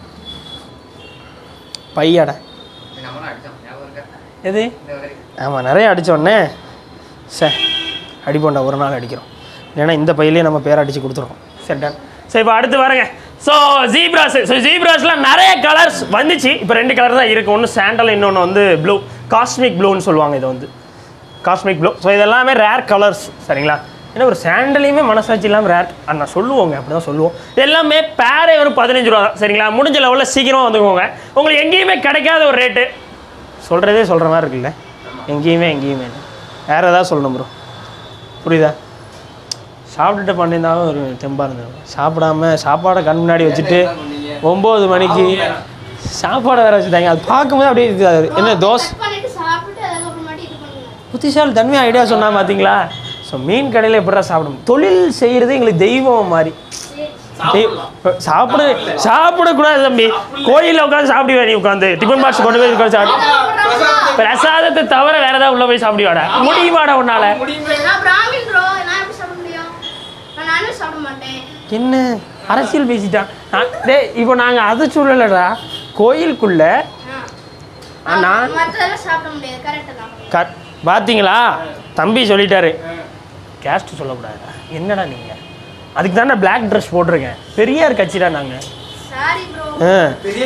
பையடா நம்மளும் அடிச்சோம் ஞாபகம் இருக்கா எது இந்த வரைக்கும் ஆமாம் நிறைய அடித்தோடனே சார் அடிப்போண்டா ஒரு நாள் அடிக்கிறோம் இல்லைன்னா இந்த பையிலே நம்ம பேர் அடித்து கொடுத்துருவோம் சரி டன் சரி இப்போ அடுத்து வரேங்க ஸோ ஜீப்ராஸ் ஸோ ஜீப்ராஸில் நிறைய கலர்ஸ் வந்துச்சு இப்போ ரெண்டு கலர் தான் இருக்குது ஒன்று சாண்டல் இன்னொன்று வந்து ப்ளூ காஸ்மிக் ப்ளூன்னு சொல்லுவாங்க இது வந்து காஸ்மிக் ப்ளூ ஸோ இது எல்லாமே ரேர் கலர்ஸ் சரிங்களா ஏன்னா ஒரு சாண்டலையுமே மனசாட்சி இல்லாமல் ரேர் நான் சொல்லுவோங்க அப்படி தான் சொல்லுவோம் இது எல்லாமே பேரே ஒரு பதினஞ்சு ரூபா தான் சரிங்களா முடிஞ்ச லெவலில் சீக்கிரமாக வந்துக்கோங்க உங்களுக்கு எங்கேயுமே கிடைக்காத ஒரு ரேட்டு சொல்கிறதே சொல்கிற மாதிரி இருக்குல்ல எங்கேயுமே எங்கேயுமே இல்லை. வேற ஏதாவது சொல்லணும் ப்ரோ புரியுதா சாப்பிட்டுட்டு பண்ணியிருந்தாலும் ஒரு தெம்பாக இருந்தது சாப்பிடாம சாப்பாடை கண் முன்னாடி வச்சுட்டு ஒம்பது மணிக்கு சாப்பாடை வேற வச்சுட்டாங்க அது பார்க்கும்போது அப்படியே இது ஆகுது. என்ன தோசை கட் பண்ணிட்டு சாப்பிட்டு அதுக்கப்புறமாட்டி இது பண்ணுங்க புத்திசாலி தன்மை ஐடியா சொன்னா பார்த்தீங்களா ஸோ மீன் கடையில் எப்படிடா சாப்பிடும் தொழில் செய்கிறது எங்களுக்கு தெய்வம் மாதிரி தெய்வ- சாப்பிட சாப்பிடக்கூடாது தம்பி கோயிலில் உட்காந்து சாப்பிடுவா நீ உட்காந்து டிஃபன் பாக்ஸ் கொண்டு போய் உட்காந்து சாப்பிடு பிரசாதத்தை தவிர வேற ஏதாவது உள்ள போய் சாப்பிடுவாடா முடியுமாடா உன்னால நான் பிராமின் ப்ரோ நான் எப்படி சாப்பிட முடியும் நான் நானும் சாப்பிட மாட்டேன் என்ன அரசியல் பேசிட்டான் நான் டேய் இப்போ நாங்கள் அதை சொல்லலடா கோயிலுக்குள்ள ஆ. நான் மற்றதெல்லாம் சாப்பிட முடியாது கரெக்டு தான் கட் பார்த்தீங்களா தம்பி சொல்லிட்டாரு கேஸ்ட் சொல்லக்கூடாதா என்னடா நீங்கள் அதுக்கு தான் நான் பிளாக் ட்ரெஸ் போட்டிருக்கேன் பெரியார் கட்சிடா நாங்கள் சாரி ப்ரோ ஆ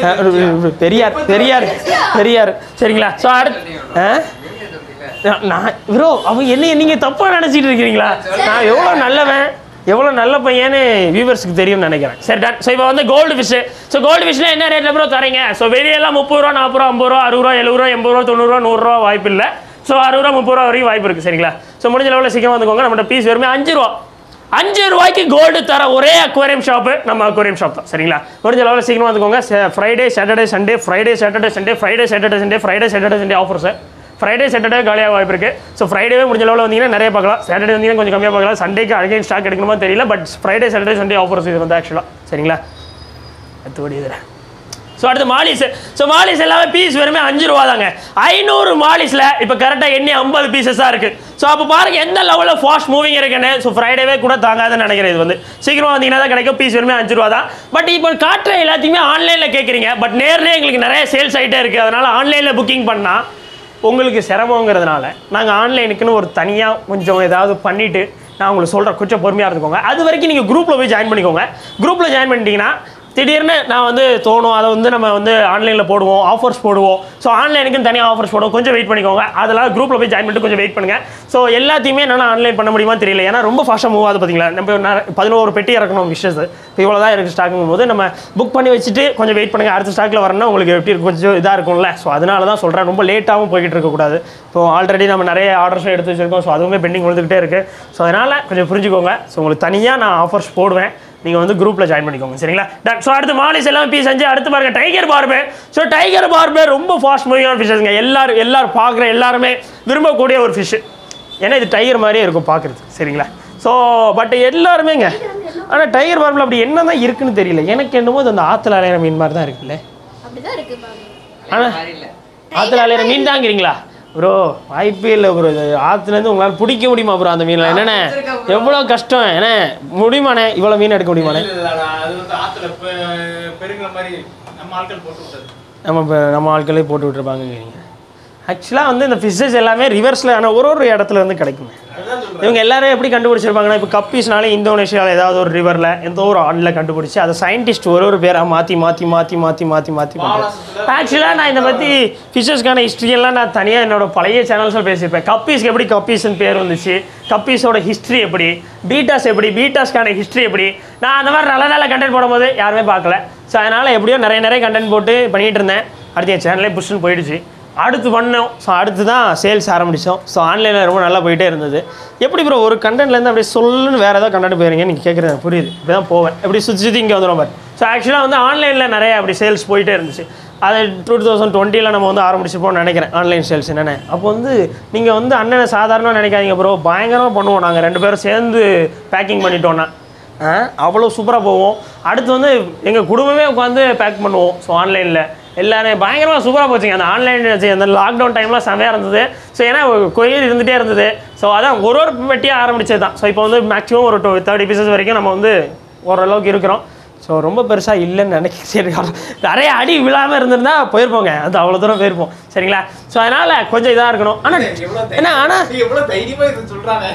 ஆ, பெரியார் பெரியார் பெரியார் சரிங்களா ஸோ அடுத்து ஆ வெளியே சொல்றீங்களா நான் நான் ப்ரோ அவன் என்ன நீங்கள் தப்பாக நினச்சிட்டு இருக்கிறீங்களா நான் எவ்வளோ நல்லவன் எவ்வளோ நல்ல பையன்னு வியூவர்ஸ்க்கு தெரியும்னு நினைக்கிறேன் சரி டன் ஸோ இப்போ வந்து கோல்டு ஃபிஷ்ஷு ஸோ கோல்டு ஃபிஷ்ல என்ன ரேட்டில் ப்ரோ தரீங்க ஸோ வெளியெல்லாம் முப்பது ரூபா நாற்பது ரூபா ஐம்பது ரூபா அறுபது ரூபா எழுபது ரூபா எண்பது ரூபா தொண்ணூறுரூவா நூறுரூவா வாய்ப்பு இல்லை ஸோ அறுபது ரூபா முப்பது ரூபா வரைக்கும் வாய்ப்பு இருக்குது சரிங்களா ஸோ முடிஞ்ச லெவலில் சீக்கிரம் வந்துக்கோங்க நம்மகிட்ட பீஸ் வெறுமே அஞ்சு ரூபா அஞ்சு ரூபாய்க்கு கோல்டு தர ஒரே அக்வேரியம் ஷாப்பு நம்ம அக்வேரியம் ஷாப் தான் சரிங்களா முடிஞ்ச லெவலில் சீக்கிரம் வந்துக்கோங்க Friday Saturday Sunday Friday Saturday Sunday Friday Saturday Sunday Friday Saturday Sunday offer sir Friday Saturday காலியாக வாய்ப்பு இருக்குது ஸோ ஃப்ரைடேவே முடிஞ்ச லெவலில் வந்தீங்கன்னா நிறைய பார்க்கலாம் சாட்டர்டே வந்தீங்கன்னா கொஞ்சம் கம்மியாக பார்க்கலாம் சண்டேக்கு அகைன் ஸ்டாக் எடுக்கணுமா தெரியல but Friday Saturday Sunday offers இது வந்து ஆக்சுவலாக சரிங்களா அடுத்தபடி இதில் ஸோ அடுத்து மாலிஸ் ஸோ மாலிஸ் எல்லாமே பீஸ் வெறுமே அஞ்சு ரூபா தாங்க ஐநூறு மாலிஸில் இப்போ கரெக்டாக எண்ணி ஐம்பது பீசஸாக இருக்குது ஸோ அப்போ பாருங்க எந்த லெவலில் ஃபாஸ்ட் மூவிங் இருக்குன்னு ஸோ ஃப்ரைடேவே கூட தாங்காதுன்னு நினைக்கிறேன் இது வந்து சீக்கிரமாக வந்தீங்கன்னா தான் கிடைக்கும் பீஸ் வெறுமே அஞ்சு ரூபா தான் பட் இப்போ காட்டுற எல்லாத்தையுமே ஆன்லைனில் கேட்குறீங்க பட் நேர்லேயே எங்களுக்கு நிறைய சேல்ஸ் ஆகிட்டே இருக்குது அதனால் ஆன்லைனில் புக்கிங் பண்ணால் உங்களுக்கு சிரமங்கிறதுனால நாங்கள் ஆன்லைனுக்குன்னு ஒரு தனியாக கொஞ்சம் ஏதாவது பண்ணிவிட்டு நான் உங்களுக்கு சொல்கிறேன் கொஞ்சம் பொறுமையாக இருந்துக்கோங்க அது வரைக்கும் நீங்கள் குரூப்பில் போய் ஜாயின் பண்ணிக்கோங்க குரூப்பில் ஜாயின் பண்ணிட்டீங்கன்னா திடீர்னு நான் வந்து தோணும் அதை வந்து நம்ம வந்து ஆன்லைனில் போடுவோம் ஆஃபர்ஸ் போடுவோம் ஸோ ஆன்லைனுக்குன்னு தனியாக ஆஃபர்ஸ் போடுவோம் கொஞ்சம் வெயிட் பண்ணிக்கோங்க அதெல்லாம் குரூப்பில் போய் ஜாயின் பண்ணிட்டு கொஞ்சம் வெயிட் பண்ணுங்கள் ஸோ எல்லாத்தையுமே என்னால் ஆன்லைன் பண்ண முடியுமா தெரியல ஏன்னா ரொம்ப ஃபாஸ்ட்டாக மூவ் ஆகுது பார்த்தீங்களா நம்ம நெ- பதினோரு பெட்டி இறக்கணும் விஷஸ் இப்போ இவ்வளோ தான் இருக்குது ஸ்டாக்குங்கும் போது நம்ம புக் பண்ணி வச்சுட்டு கொஞ்சம் வெயிட் பண்ணுங்கள் அடுத்த ஸ்டாக்கில் வரணும்னா உங்களுக்கு எப்படி இருக்கும் கொஞ்சம் இதாக இருக்கும்ல ஸோ அதனால தான் சொல்கிறேன் ரொம்ப லேட்டாகவும் போய்கிட்டு இருக்கக்கூடாது இப்போ ஆல்ரெடி நம்ம நிறைய ஆர்டர்ஸும் எடுத்து வச்சிருக்கோம் ஸோ அதுவுமே பெண்டிங் வந்துக்கிட்டே இருக்குது ஸோ அதனால் கொஞ்சம் புரிஞ்சுக்கோங்க ஸோ உங்களுக்கு தனியாக நான் ஆஃபர்ஸ் போடுவேன் நீங்கள் வந்து குரூப்பில் ஜாயின் பண்ணிக்கோங்க சரிங்களா டன் ஸோ அடுத்து மாலிஸ் எல்லாம் பீஸ் அஞ்சு அடுத்து பாருங்க tiger barb so tiger barb ரொம்ப ஃபாஸ்ட் மூவிங்கான ஃபிஷ்ஷஸ்ங்க எல்லாரும் எல்லாரும் பார்க்குற எல்லாருமே விரும்பக்கூடிய ஒரு ஃபிஷ்ஷு ஏன்னா இது டைகர் மாதிரியே இருக்கும் பார்க்குறது சரிங்களா ஸோ பட் எல்லாருமேங்க ஆனால் டைகர் பார்பில் அப்படி என்ன தான் இருக்குன்னு தெரியல எனக்கு என்னமோ இது அந்த ஆற்றுல அலையிற மீன் மாதிரி தான் இருக்குல்ல அப்படிதான் இருக்கு பாருங்க ஆனா- மாதிரி இல்ல ஆற்றுல அலையிற மீன் தாங்கிறீங்களா ப்ரோ வாய்ப்பே இல்லை ப்ரோ இது ஆற்றுலேருந்து உங்களால் பிடிக்க முடியுமா ப்ரோ அந்த மீனில் என்னண்ணே எவ்வளோ கஷ்டம் என்ன முடியுமாண்ணே இவ்வளோ மீன் எடுக்க முடியுமாண்ணே இல்ல, இல்ல, இல்ல, அது வந்து ஆத்துல பெ- பெருகுற மாதிரி நம்ம ஆட்கள் போட்டு விட்டது நம்ம இப்போ நம்ம ஆட்களே போட்டு விட்டுருப்பாங்க ஆக்சுவலாக வந்து இந்த ஃபிஷ்ஷஸ் எல்லாமே ரிவர்ஸில் ஆனால் ஒரு ஒரு இடத்துல இருந்து கிடைக்குங்க அதுதான் சொல்றேன் இவங்க எல்லாரும் எப்படி கண்டுபிடிச்சிருப்பாங்கன்னா இப்போ கப்பீஸ்னாலே இந்தோனேஷியாவில் ஏதாவது ஒரு ரிவரில் எந்த ஒரு ஆண்டில் கண்டுபிடிச்சி அதை சயின்டிஸ்ட் ஒரு ஒரு பேராக மாற்றி மாற்றி மாற்றி மாற்றி மாற்றி மாற்றி மாலாசத்துல ஆக்சுவலாக நான் இதை பற்றி ஃபிஷர்ஸ்க்கான ஹிஸ்ட்ரியெல்லாம் நான் தனியாக என்னோட பழைய சேனல்ஸில் பேசியிருப்பேன் கப்பீஸ்க்கு எப்படி கப்பீஸ்னு பேர் வந்துச்சு கப்பீஸோட ஹிஸ்ட்ரி எப்படி பீட்டாஸ் எப்படி பீட்டாஸ்க்கான ஹிஸ்ட்ரி எப்படி நான் அந்த மாதிரி நல்ல நல்ல கண்டென்ட் போடும்போது யாருமே பார்க்கல ஸோ அதனால் எப்படியோ நிறைய நிறைய கண்டென்ட் போட்டு பண்ணிகிட்டு இருந்தேன் அடுத்து என் சேனலே புஷ்னு போயிடுச்சு அடுத்து பண்ணோம் ஸோ அடுத்து தான் சேல்ஸ் ஆரம்பித்தோம் ஸோ ஆன்லைனில் ரொம்ப நல்லா போயிட்டே இருந்தது எப்படி ப்ரோ ஒரு கண்டென்ட்லேருந்து அப்படியே சொல்லுன்னு வேறு ஏதாவது கண்டென்ட் போயிருங்க நீங்கள் கேட்குறது எனக்கு புரியுது இப்படி தான் போவேன் எப்படி சுற்றி சுற்றி இங்கே வந்துடும் பாரு ஸோ ஆக்சுவலாக வந்து ஆன்லைனில் நிறைய அப்படி சேல்ஸ் போயிட்டே இருந்துச்சு அது டூ தௌசண்ட் டுவெண்ட்டியில் நம்ம வந்து ஆரம்பிச்சிருப்போம்னு நினைக்கிறேன் ஆன்லைன் சேல்ஸ் என்னென்ன அப்போ வந்து நீங்கள் வந்து அண்ணனை சாதாரணமாக நினைக்காதீங்க ப்ரோ பயங்கரமாக பண்ணுவோம் நாங்கள் ரெண்டு பேரும் சேர்ந்து பேக்கிங் பண்ணிட்டோன்னா ஆ, அவ்வளோ சூப்பராக போவோம் அடுத்து வந்து எங்கள் குடும்பமே உட்காந்து பேக் பண்ணுவோம் ஸோ ஆன்லைனில் எல்லாரும் பயங்கரமாக சூப்பராக போச்சுங்க அந்த ஆன்லைன் அந்த லாக்டவுன் டைம்லாம் செமையாக இருந்தது ஸோ ஏன்னா கோயில் இருந்துகிட்டே இருந்தது ஸோ அதான் ஒரு ஒரு வெட்டியாக ஆரம்பிச்சது தான் ஸோ இப்போ வந்து மேக்ஸிமம் ஒரு டூ தேர்ட்டி பீசஸ் வரைக்கும் நம்ம வந்து ஓரளவுக்கு இருக்கிறோம் ஸோ ரொம்ப பெருசாக இல்லைன்னு நினைக்க சரி நிறைய அடி விழாமல் இருந்திருந்தா போயிருப்போங்க அது அவ்வளோ தூரம் போயிருப்போம் சரிங்களா ஸோ அதனால் கொஞ்சம் இதாக இருக்கணும் ஆனால் எவ்வளவு என்ன ஆனால் தைரியம் எவ்வளவு தைரியமா இது சொல்றாங்க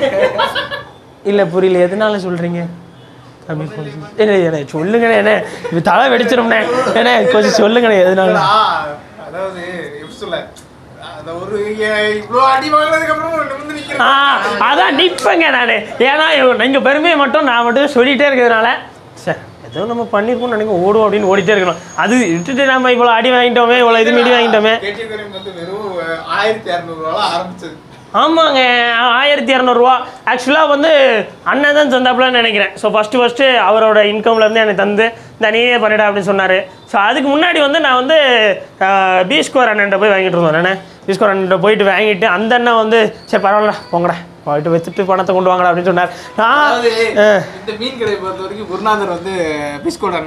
இல்லை புரியல எதனால சொல்கிறீங்க அப்படி கொஞ்சம் என்ன என்ன சொல்லுங்கண்ணே என்ன இது தலை வெடிச்சிரும்ண்ணே என்ன கொஞ்சம் சொல்லுங்கண்ணே எதனால ஆ, அதாவது எப்படி சொல்ல அந்த ஒரு எ- இவ்வளவு அடி வாங்கினதுக்கு அப்புறம் நிமிர்ந்து நிக்கிறேன் ஆ அதான் நிற்பேங்க நான் ஏன்னா நீங்கள் பெருமையை மட்டும் நான் மட்டும் சொல்லிகிட்டே இருக்கிறதுனால சார் ஏதோ நம்ம பண்ணியிருக்கோம்னு நினைக்க ஓடுவோம் அப்படின்னு ஓடிட்டே இருக்கணும் அது விட்டுட்டு நம்ம இவ்வளோ அடி வாங்கிட்டோமே இவ்வளோ இது மீடி வாங்கிட்டோமே கேடிஎம் கரீம் வந்து வெறும் ஆயிரத்தி இரநூறுவால ஆரம்பிச்சது ஆமாங்க ஆயிரத்தி இரநூறுவா ஆக்சுவலாக வந்து அண்ணன் தான் தந்தாப்புலன்னு நினைக்கிறேன் ஸோ ஃபஸ்ட்டு ஃபஸ்ட்டு அவரோட இன்கம்லேருந்து எனக்கு தந்து இந்த நீயே பண்ணிடா அப்படின்னு சொன்னார் ஸோ அதுக்கு முன்னாடி வந்து நான் வந்து பி ஸ்கோர் அண்ணன்ட்ட போய் வாங்கிட்டு இருந்தோம் நானே பி ஸ்கோர் அண்ணன்ட்ட போயிட்டு வாங்கிட்டு அந்த அண்ணன் வந்து சரி பரவாயில்ல போங்கடா போயிட்டு வித்துட்டு பணத்தை கொண்டு வாங்கடா அப்படின்னு சொன்னார் நான் அதாவது ஆ. இந்த மீன் கடையை பொறுத்த வரைக்கும் குருநாதர் வந்து பிஸ்கோட் அண்ணன்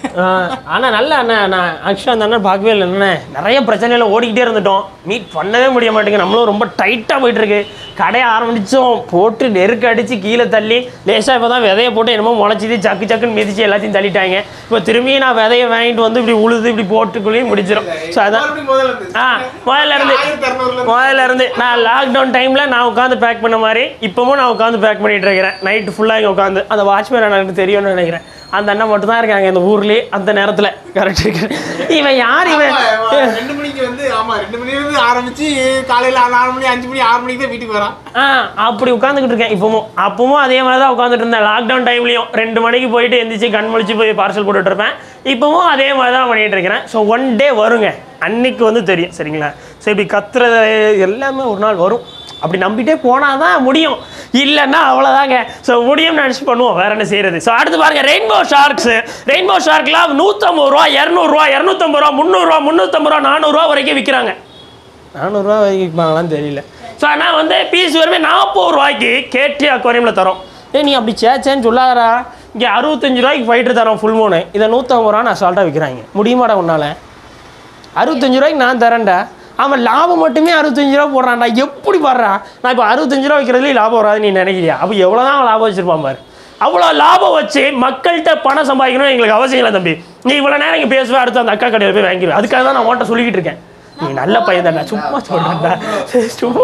ஆனால் நல்ல அண்ணன் நான் ஆக்சுவலாக அந்த அண்ணன் பார்க்கவே இல்லை அண்ணே நிறைய பிரச்சனையில ஓடிக்கிட்டே இருந்துட்டோம் மீட் பண்ணவே முடிய மாட்டேங்குது நம்மளும் ரொம்ப டைட்டாக போயிட்டு இருக்கு கடையை ஆரம்பிச்சோம் போட்டு நெருக்க அடிச்சு கீழே தள்ளி லேசாக இப்போ தான் விதைய போட்டு என்னமோ முளைச்சிது சக்கு சக்குன்னு மிதிச்சு எல்லாத்தையும் தள்ளிட்டாங்க இப்போ திரும்பியும் நான் விதைய வாங்கிட்டு வந்து இப்படி உழுது இப்படி போட்டுக்குள்ளேயும் முடிச்சிடும் ஸோ அதான் மறுபடியும் முதல்ல இருந்து. ஆ முதல்ல இருந்து ஆயிரத்தி அறுநூறுல இருந்து. முதல்ல இருந்து நான் லாக்டவுன் டைமில் நான் உட்காந்து பேக் பண்ண மாதிரி இப்போவும் நான் உட்காந்து பேக் பண்ணிட்டு இருக்கிறேன் நைட்டு ஃபுல்லாக இங்கே உட்காந்து அந்த வாட்ச்மேன் எனக்கு தெரியும்னு நினைக்கிறேன் அந்த அண்ணன் மட்டும் தான் இருக்காங்க இந்த ஊர்லேயே அந்த நேரத்தில் கரெக்ட் இருக்கு இவன் யார் இவன் ஆமா, ஆமா, ரெண்டு மணிக்கு வந்து ஆமா ரெண்டு மணில இருந்து ஆரம்பிச்சு காலையில நாலு மணி அஞ்சு மணி ஆறு மணிக்கு தான் வீட்டுக்கு வரான் ஆ அப்படி உட்காந்துக்கிட்டு இருக்கேன் இப்பவும் அப்பவும் அதே மாதிரி தான் உட்காந்துட்டு இருந்தேன் லாக்டவுன் டைம்லையும் ரெண்டு மணிக்கு போயிட்டு எந்திரிச்சு கண் முழிச்சு போய் பார்சல் போட்டுட்டு இருப்பேன் இப்பவும் அதே மாதிரி தான் பண்ணிட்டு இருக்கிறேன் ஸோ ஒன் டே வருங்க அன்னைக்கு வந்து தெரியும் சரிங்களா ஸோ இப்படி கத்துறது எல்லாமே ஒரு நாள் வரும் அப்படி நம்பிட்டே போனால் தான் முடியும் இல்லைன்னா அவ்வளோதாங்க ஸோ முடியும்னு நினச்சி பண்ணுவோம் வேற என்ன செய்யறது ஸோ அடுத்து பாருங்க ரெயின்போ ஷார்க்ஸ் ரெயின்போ ஷார்க்லாம் நூற்றம்பது ரூபா இரநூறுவா இரநூத்தம்பது ரூபா முந்நூறுரூவா முந்நூற்றம்பது ரூபா நானூறுரூவா வரைக்கும் விற்கிறாங்க நானூறுரூவா வைப்பாங்களான்னு தெரியல ஸோ ஆனால் வந்து பீஸ் வருமே நாற்பது ரூபாய்க்கு கேடி அக்வாரியமில் தரோம் ஏ நீ அப்படி சேச்சேன்னு சொல்லாதடா இங்கே அறுபத்தஞ்சு ரூபாய்க்கு ஃபைட்டர் தரோம் ஃபுல் மூணு இதை நூற்றம்பது ரூபா நான் அசால்ட்டாக விற்கிறாங்க முடியுமாடா உன்னால் அறுபத்தஞ்சு ரூபாய்க்கு நான் தரேன்டா அவன் லாபம் மட்டுமே அறுபத்தஞ்சு ரூபா போடுறான்டா எப்படி பாடுறான் நான் இப்போ அறுபத்தஞ்சு ரூபா வைக்கிறதுலேயே லாபம் வராது நீ நினைக்கிறியா அப்போ எவ்வளோ தான் அவன் லாபம் வச்சிருப்பான் பாரு அவ்வளோ லாபம் வச்சு மக்கள்கிட்ட பணம் சம்பாதிக்கணும் எங்களுக்கு அவசியம் இல்லை தம்பி நீ இவ்வளோ நேரம் இங்கே பேசுவேன் அடுத்து அந்த அக்கா கடையில் போய் வாங்கிடுவேன் அதுக்காக தான் நான் உன்ட்ட சொல்லிக்கிட்டு இருக்கேன் நீ நல்ல பையன் தான்டா சும்மா சொல்கிறேன்டா சும்மா